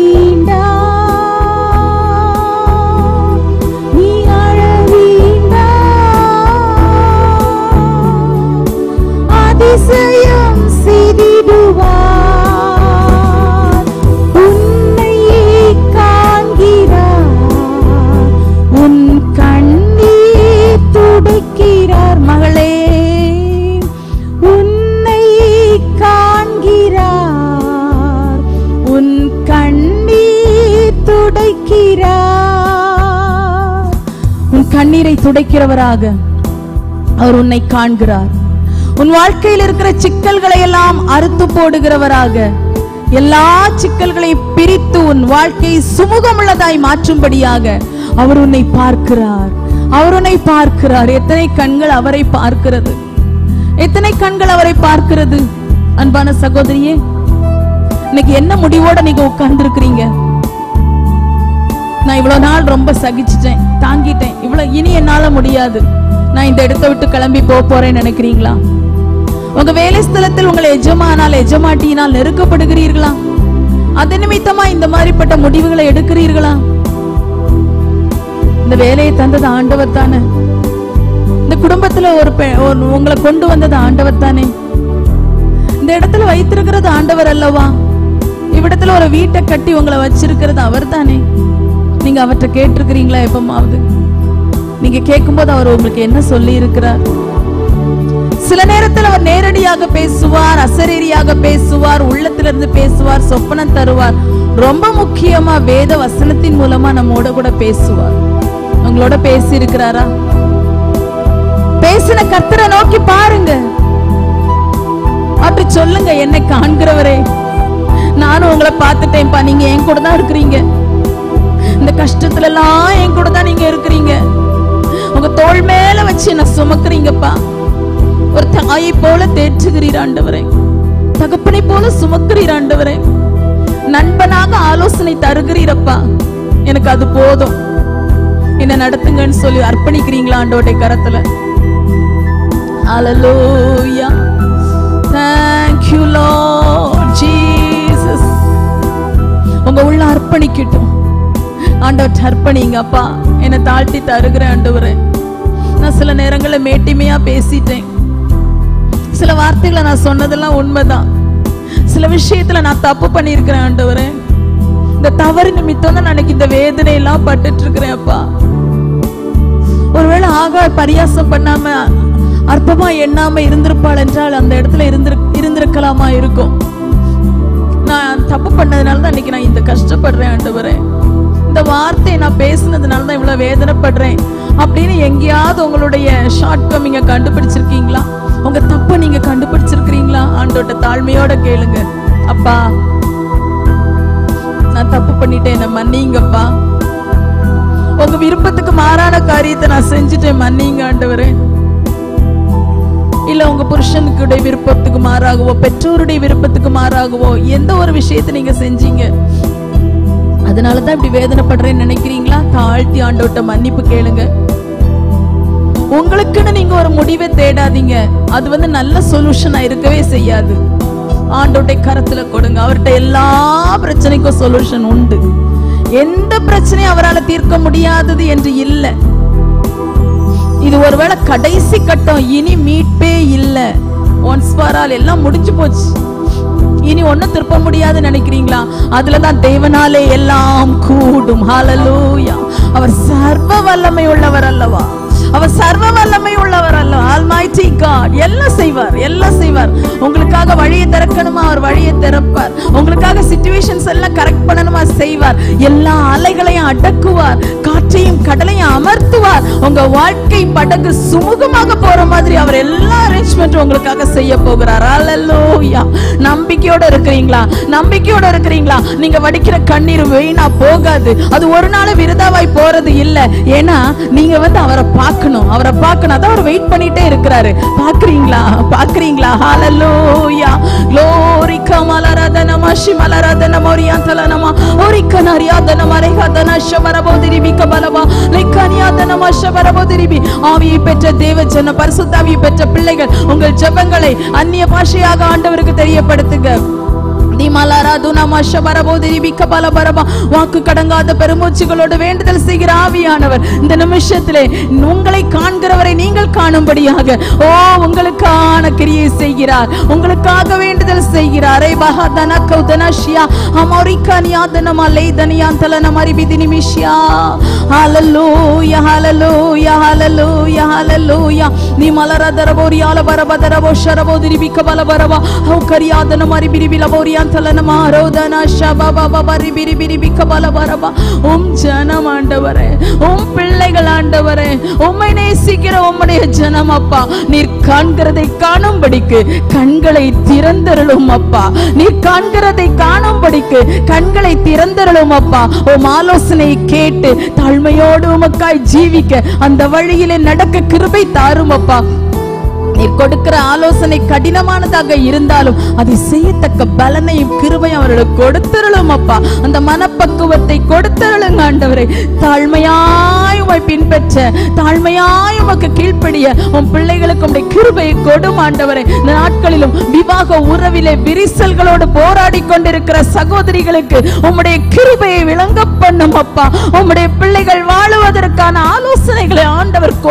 வேண்டாம் நீ அழ வேண்டாம் அதிசயம் சிறிடுவார் உன்னையே காண்கிறார் உன் கண்ணீர் துடைக்கிறார் மகளே உன்னை காண்கிறார் உன் கண்ணீர் துடைக்கிறார் உன் கண்ணீரை துடைக்கிறவராக அவர் உன்னை காண்கிறார் உன் வாழ்க்கையில் இருக்கிற சிக்கல்களை எல்லாம் அறுத்து போடுகிறவராக எல்லா சிக்கல்களையும் பிரித்து உன் வாழ்க்கையை சுமூகமுள்ளதாய் மாற்றும்படியாக அவர் உன்னை பார்க்கிறார் அவர் உன்னை பார்க்கிறார் எத்தனை கண்கள் அவரை பார்க்கிறது எத்தனை கண்கள் அவரை பார்க்கிறது அன்பான சகோதரியே இன்னைக்கு என்ன முடிவோட நீங்க உட்கார்ந்து இருக்கிறீங்க நான் இவ்வளவு நாள் ரொம்ப சகிச்சிட்டேன் தாங்கிட்டேன் இவ்வளவு இனி என்னால முடியாது நான் இந்த இடத்தை விட்டு கிளம்பி போக போறேன்னு நினைக்கிறீங்களா உங்க வேலை ஸ்தலத்தில் உங்களை எஜமானால் எஜமாட்டியினால் நெருக்கப்படுகிறீர்களா அது நிமித்தமா இந்த மாதிரிப்பட்ட முடிவுகளை எடுக்கிறீர்களா இந்த வேலையை தந்தது ஆண்டவர் தானே இந்த குடும்பத்துல ஒரு பெ- ஒரு- உங்களை கொண்டு வந்தது ஆண்டவர் தானே இந்த இடத்துல வைத்திருக்கிறது ஆண்டவர் அல்லவா இவ்விடத்துல ஒரு வீட்டை கட்டி உங்களை வச்சிருக்கிறது அவர் தானே நீங்க அவர்கிட்ட கேட்டிருக்கிறீங்களா எப்பமாவது நீங்க கேட்கும்போது அவர் உங்களுக்கு என்ன சொல்லி இருக்கிறார் சில நேரத்தில் அவர் நேரடியாக பேசுவார் அசரீரியாக பேசுவார் உள்ளத்திலிருந்து பேசுவார் சொப்பனம் தருவார் ரொம்ப முக்கியமா வேத வசனத்தின் மூலமா நம்மோட கூட பேசுவார் உங்களோட பேசி இருக்கிறாரா பேசின கர்த்தரை நோக்கி பாருங்க அப்படி சொல்லுங்க என்னை காண்கிறவரே நானும் உங்களை பார்த்துட்டேன்ப்பா நீங்க என் கூட தான் இருக்கிறீங்க இந்த கஷ்டத்துல எல்லாம் என் கூட தான் நீங்க இருக்கிறீங்க உங்க தோள் மேல வச்சு என்ன சுமக்குறீங்கப்பா ஒரு தாயை போல தேற்றுகிறீர் ஆண்டவரே தகப்பனை போல சுமக்கிறீர் ஆண்டவரே நண்பனாக ஆலோசனை தருகிறீரப்பா எனக்கு அது போதும் என்ன நடத்துங்கன்னு சொல்லி அர்ப்பணிக்கிறீங்களா ஆண்டோடைய கரத்துல Hallelujah. Thank you, Lord Jesus. உங்க உள்ள அர்ப்பணிக்கட்டும் ஆண்டவர் அர்ப்பணிங்க அப்பா என்னை தாழ்த்தி தருகிறேன் ஆண்டவரே நான் சில நேரங்கள்ல மேட்டிமையா பேசிட்டேன் சில வார்த்தைகளை நான் சொன்னதெல்லாம் உண்மைதான் சில விஷயத்துல நான் தப்பு பண்ணியிருக்கிறேன் ஆண்டவரே இந்த தவறு நிமித்தம் தான் நான் எனக்கு இந்த வேதனை எல்லாம் பட்டுட்டு இருக்கிறேன் அப்பா ஒருவேளை ஆகா பரியாசம் பண்ணாம அற்பமா எண்ணாம இருந்திருப்பாள் என்றால் அந்த இடத்துல இருந்திரு இருந்திருக்கலாமா இருக்கும் நான் தப்பு பண்ணதுனால தான் இன்னைக்கு நான் இந்த கஷ்டப்படுறேன் ஆண்டவரே இந்த வார்த்தையை நான் பேசுனதுனால தான் இவ்வளவு வேதனைப்படுறேன் அப்படின்னு எங்கேயாவது உங்களுடைய ஷார்ட் கம்மிங்க கண்டுபிடிச்சிருக்கீங்களா உங்க தப்பை நீங்க கண்டுபிடிச்சிருக்கிறீங்களா ஆண்டோட்ட தாழ்மையோட கேளுங்க அப்பா நான் தப்பு பண்ணிட்டேன் என்ன மன்னிங்கப்பா உங்க விருப்பத்துக்கு மாறான காரியத்தை நான் செஞ்சுட்டேன் மன்னிங்க ஆண்டவரே இல்ல உங்க புருஷனுக்குடைய விருப்பத்துக்கு மாறாகவோ பெற்றோருடைய விருப்பத்துக்கு மாறாகவோ எந்த ஒரு விஷயத்தை நீங்க செஞ்சீங்க அதனாலதான் இப்படி வேதனைப்படுறேன்னு நினைக்கிறீங்களா தாழ்த்தி ஆண்டோட்ட மன்னிப்பு கேளுங்க உங்களுக்குன்னு நீங்க ஒரு முடிவை தேடாதீங்க அது வந்து நல்ல சொல்யூஷனா இருக்கவே செய்யாது ஆண்டோட்டை கரத்துல கொடுங்க அவர்கிட்ட எல்லா பிரச்சனைக்கும் சொல்யூஷன் உண்டு எந்த பிரச்சனையும் அவரால் தீர்க்க முடியாதது என்று இல்லை இது ஒருவேளை கடைசி கட்டம் இனி மீட்பே இல்ல ஒன்ஸ் ஃபார் ஆல் எல்லாம் முடிஞ்சு போச்சு இனி ஒண்ணும் திருப்ப முடியாதுன்னு நினைக்கிறீங்களா அதுலதான் தேவனாலே எல்லாம் கூடும் ஹalleluya அவர் சர்வ வல்லமை உள்ளவர் அல்லவா அவர் சர்வ வல்லமை உள்ளவர் அல்ல ஆல்மைட்டி காட் எல்லாம் செய்வார் எல்லாம் செய்வார் உங்களுக்காக வழியை திறக்கணுமா அவர் வழியை திறப்பார் உங்களுக்காக சிச்சுவேஷன்ஸ் எல்லாம் கரெக்ட் பண்ணணுமா செய்வார் எல்லா அலைகளையும் அடக்குவார் காற்றையும் கடலையும் அமர்த்துவார் உங்க வாழ்க்கை படகு சுமூகமாக போற மாதிரி அவர் எல்லா அரேஞ்ச்மெண்ட்டும் உங்களுக்காக செய்ய போகிறார் அல்லேலூயா நம்பிக்கையோட இருக்கிறீங்களா நம்பிக்கையோட இருக்கிறீங்களா நீங்க வடிக்கிற கண்ணீர் வீணா போகாது அது ஒரு நாள் விருதாவாய் போறது இல்ல ஏன்னா நீங்க வந்து அவரை பார்க்கணும் அவரை பார்க்கணும் அதான் அவர் வெயிட் பண்ணிட்டே இருக்கிறாரு பாக்குறீங்களா பாக்குறீங்களா ஹalleluya glory கமலரதன மஷி மலரதன மோரியாந்தலனமா ஓரிக்கனரியாதன மரைகாதன ஷவரபோதிரி பிகபலவா லைக்கனியாதன மஷவரபோதிரிபி ஆவியை பெற்ற தேவ ஜன பரிசுத்தாவியை பெற்ற பிள்ளைகள் உங்கள் ஜெபங்களை அந்நிய பாஷையாக ஆண்டவருக்கு தெரியப்படுத்துங்க வாக்கு கடங்காத பெருமூச்சுகளோடு வேண்டுதல் செய்கிற ஆவியானவர் இந்த நிமிஷத்திலே உங்களை காண்கிறவரை நீங்கள் காணும்படியாக ஓ உங்களுக்கான கிரியை செய்கிறார் உங்களுக்காக வேண்டுதல் செய்கிறார் ஐ பஹதன கௌதனஷ்யா அமோரிகானியா தனமா லேதனியாந்தல நமரி பிதி நிமிஷ்யா ஹalleluya hallelujah hallelujah hallelujah நீ மலரதரபோரியால பரபதரபோ ஷரபோதிரி பிக்க பலபரவா ஹௌகரியாதன மரி பிரிபில போரியாந்தல நம ஆரோதன ஷபபப பரி பிரி பிரி பிக்க பலபரபா உம் ஜனம் ஆண்டவரே உம் பிள்ளைகள் ஆண்டவரே உம்மை நேசிக்கிற உம்முடைய ஜனம் அப்பா நீர் காண்கிறதை காணும்படிக்கு கண்களை திறந்தருளும் அப்பா நீர் காண்கிறதை காணும்படிக்கு கண்களை திறந்தருளும் அப்பா உம் ஆலோசனை கேட்டு தாழ்மையோடு உமக்காய் ஜீவிக்க அந்த வழியிலே நடக்க கிருபை தாரும் அப்பா நீர் கொடுக்கிற ஆலோசனை கடினமானதாக இருந்தாலும் அதை செய்யத்தக்க பலனையும் கிருபையும் அவர்களுக்கு கொடுத்தருளும் அப்பா அந்த மனப்பக்குவத்தை கொடுத்தருளுங்க ஆண்டவரே தாழ்மையாய் உமை பின்பற்ற தாழ்மையாய் உமக்கு கீழ்ப்படிய உன் பிள்ளைகளுக்கு உடைய கிருபையை கொடும் ஆண்டவரே இந்த நாட்களிலும் விவாக உறவிலே விரிசல்களோடு போராடி கொண்டிருக்கிற சகோதரிகளுக்கு உம்முடைய கிருபையை விளங்க பண்ணும் அப்பா உம்முடைய பிள்ளைகள் வாழுவதற்கான ஆலோசனைகளை ஆண்டவர் கொடுப்பீர்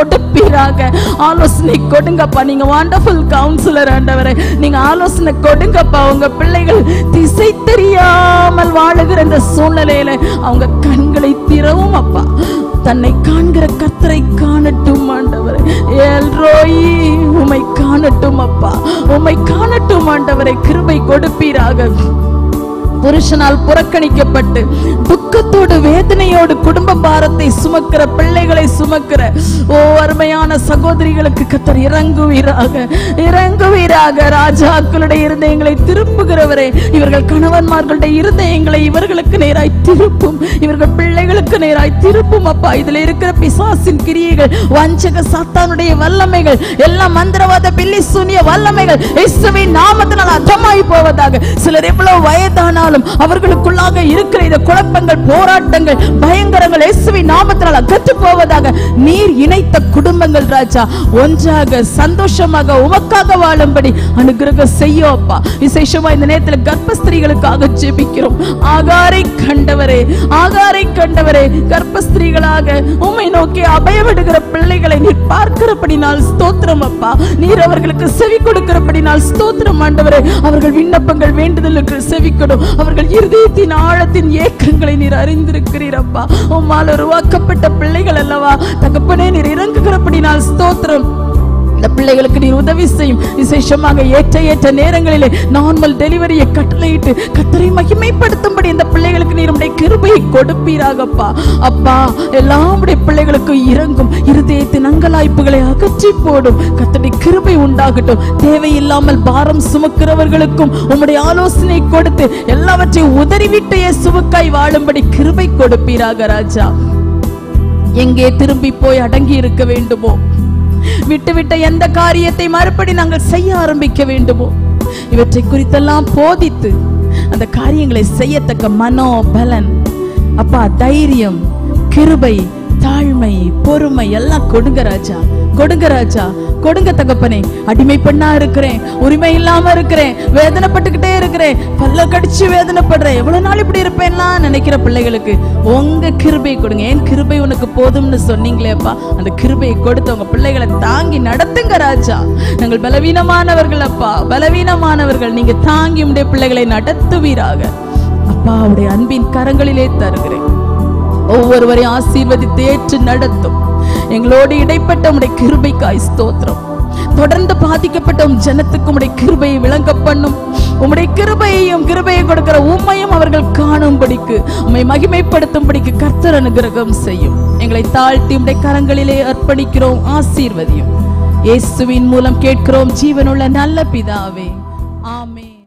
கொடுப்பீராக ஆலோசனை கொடுங்கப்பா நீங்க வண்டர்ஃபுல் கவுன்சிலர் ஆண்டவரே நீங்க ஆலோசனை கொடுங்கப்பா உங்க பிள்ளைகள் திசை தெரியாமல் வாழுகிற இந்த சூழ்நிலையில அவங்க கண்களை திறவும் அப்பா தன்னை காண்கிற கர்த்தரை காணட்டும் ஆண்டவரே எல்ரோயி உமை காணட்டும் அப்பா உமை காணட்டும் ஆண்டவரை கிருபை கொடுப்பீராக புருஷனால் புறக்கணிக்கப்பட்டு துக்கத்தோடு வேதனையோடு குடும்ப பாரத்தை சுமக்கிற பிள்ளைகளை சுமக்கிற ஓ அருமையான சகோதரிகளுக்கு கத்தர் இறங்குவீராக இறங்குவீராக ராஜாக்களுடைய இருதயங்களை திருப்புகிறவரே இவர்கள் கணவன்மார்களுடைய இருதயங்களை இவர்களுக்கு நேராய் திருப்பும் இவர்கள் பிள்ளைகளுக்கு நேராய் திருப்பும் அப்பா இதுல இருக்கிற பிசாசின் கிரியைகள் வஞ்சக சாத்தானுடைய வல்லமைகள் எல்லாம் மந்திரவாத பில்லி சூனிய வல்லமைகள் இயேசுவின் நாமத்தினால் அதமாய் போவதாக சிலர் எவ்வளவு வயதானாலும் அவர்களுக்குள்ளாக இருக்கிற இந்த குழப்பங்கள் போராட்டங்கள் பயங்கரங்கள் இயேசுவின் நாமத்தினால் அகற்று போவதாக நீர் இணைத்த குடும்பங்கள் ராஜா ஒன்றாக சந்தோஷமாக உமக்காக வாழும்படி அனுகிரகம் செய்யும் அப்பா விசேஷமா இந்த நேரத்தில் கர்ப்பஸ்திரீகளுக்காக ஜெபிக்கிறோம் ஆகாரை கண்டவரே ஆகாரை கண்டவரே கர்ப்பஸ்திரீகளாக உம்மை நோக்கி அபயமிடுகிற பிள்ளைகளை நீர் பார்க்கிறபடினால் ஸ்தோத்திரம் அப்பா நீர் அவர்களுக்கு செவி கொடுக்கிறபடினால் ஸ்தோத்திரம் ஆண்டவரே அவர்கள் விண்ணப்பங்கள் வேண்டுதலுக்கு செவி கொடும் அவர்கள் இருதயத்தின் ஆழத்தின் ஏக்கங்களை நீர் அறிந்திருக்கிறீர் அப்பா உம்மால் உருவாக்கப்பட்ட பிள்ளைகள் அல்லவா தகப்பனே நீர் இறங்குகிறபடினால் ஸ்தோத்திரம் இந்த பிள்ளைகளுக்கு நீர் உதவி செய்யும் விசேஷமாக ஏற்ற ஏற்ற நேரங்களிலே நார்மல் டெலிவரியை கட்டளையிட்டு கத்தரை மகிமைப்படுத்தும்படி இந்த பிள்ளைகளுக்கு நீர் உடைய கிருபையை கொடுப்பீராகப்பா அப்பா எல்லாம் உடைய பிள்ளைகளுக்கு இறங்கும் இருதயத்தின் அங்கலாய்ப்புகளை அகற்றி போடும் கத்தடி கிருபை உண்டாகட்டும் தேவையில்லாமல் பாரம் சுமக்கிறவர்களுக்கும் உம்முடைய ஆலோசனை கொடுத்து எல்லாவற்றையும் உதறிவிட்டு இயேசுவுக்காய் வாழும்படி கிருபை கொடுப்பீராக ராஜா எங்கே திரும்பி போய் அடங்கி இருக்க வேண்டுமோ விட்டுவிட்ட எந்த காரியத்தை மறுபடி நாங்கள் செய்ய ஆரம்பிக்க வேண்டுமோ இவற்றை குறித்தெல்லாம் போதித்து அந்த காரியங்களை செய்யத்தக்க மனோ பலன் அப்பா தைரியம் கிருபை தாழ்மை பொறுமை எல்லாம் கொடுங்க ராஜா கொடுங்க ராஜா கொடுங்க தகப்பனே அடிமை பெண்ணா இருக்கிறேன் உரிமை இல்லாம இருக்கிறேன் வேதனைப்பட்டுக்கிட்டே இருக்கிறேன் பல்ல கடிச்சு வேதனைப்படுறேன் எவ்வளவு நாள் இப்படி இருப்பேன்லாம் நினைக்கிற பிள்ளைகளுக்கு உங்க கிருபை கொடுங்க ஏன் கிருபை உனக்கு போதும்னு சொன்னீங்களேப்பா அந்த கிருபையை கொடுத்து உங்க பிள்ளைகளை தாங்கி நடத்துங்க ராஜா நாங்கள் பலவீனமானவர்கள் அப்பா பலவீனமானவர்கள் நீங்க தாங்கி உடைய பிள்ளைகளை நடத்துவீராக அப்பா உடைய அன்பின் கரங்களிலே தருகிறேன் ஒவ்வொருவரையும் ஆசீர்வதித்து ஏற்று நடத்தும் எங்களோடு இடைப்பட்ட உடைய கிருபைக்காய் ஸ்தோத்திரம் தொடர்ந்து பாதிக்கப்பட்ட உம் ஜனத்துக்கு உடைய கிருபையை விளங்க பண்ணும் உம்முடைய கிருபையையும் கிருபையை கொடுக்கிற உண்மையும் அவர்கள் காணும்படிக்கு உம்மை மகிமைப்படுத்தும்படிக்கு கர்த்தர் அனுகிரகம் செய்யும் எங்களை தாழ்த்தி உம்முடைய கரங்களிலே அர்ப்பணிக்கிறோம் ஆசீர்வதியும் இயேசுவின் மூலம் கேட்கிறோம் ஜீவனுள்ள நல்ல பிதாவே ஆமென்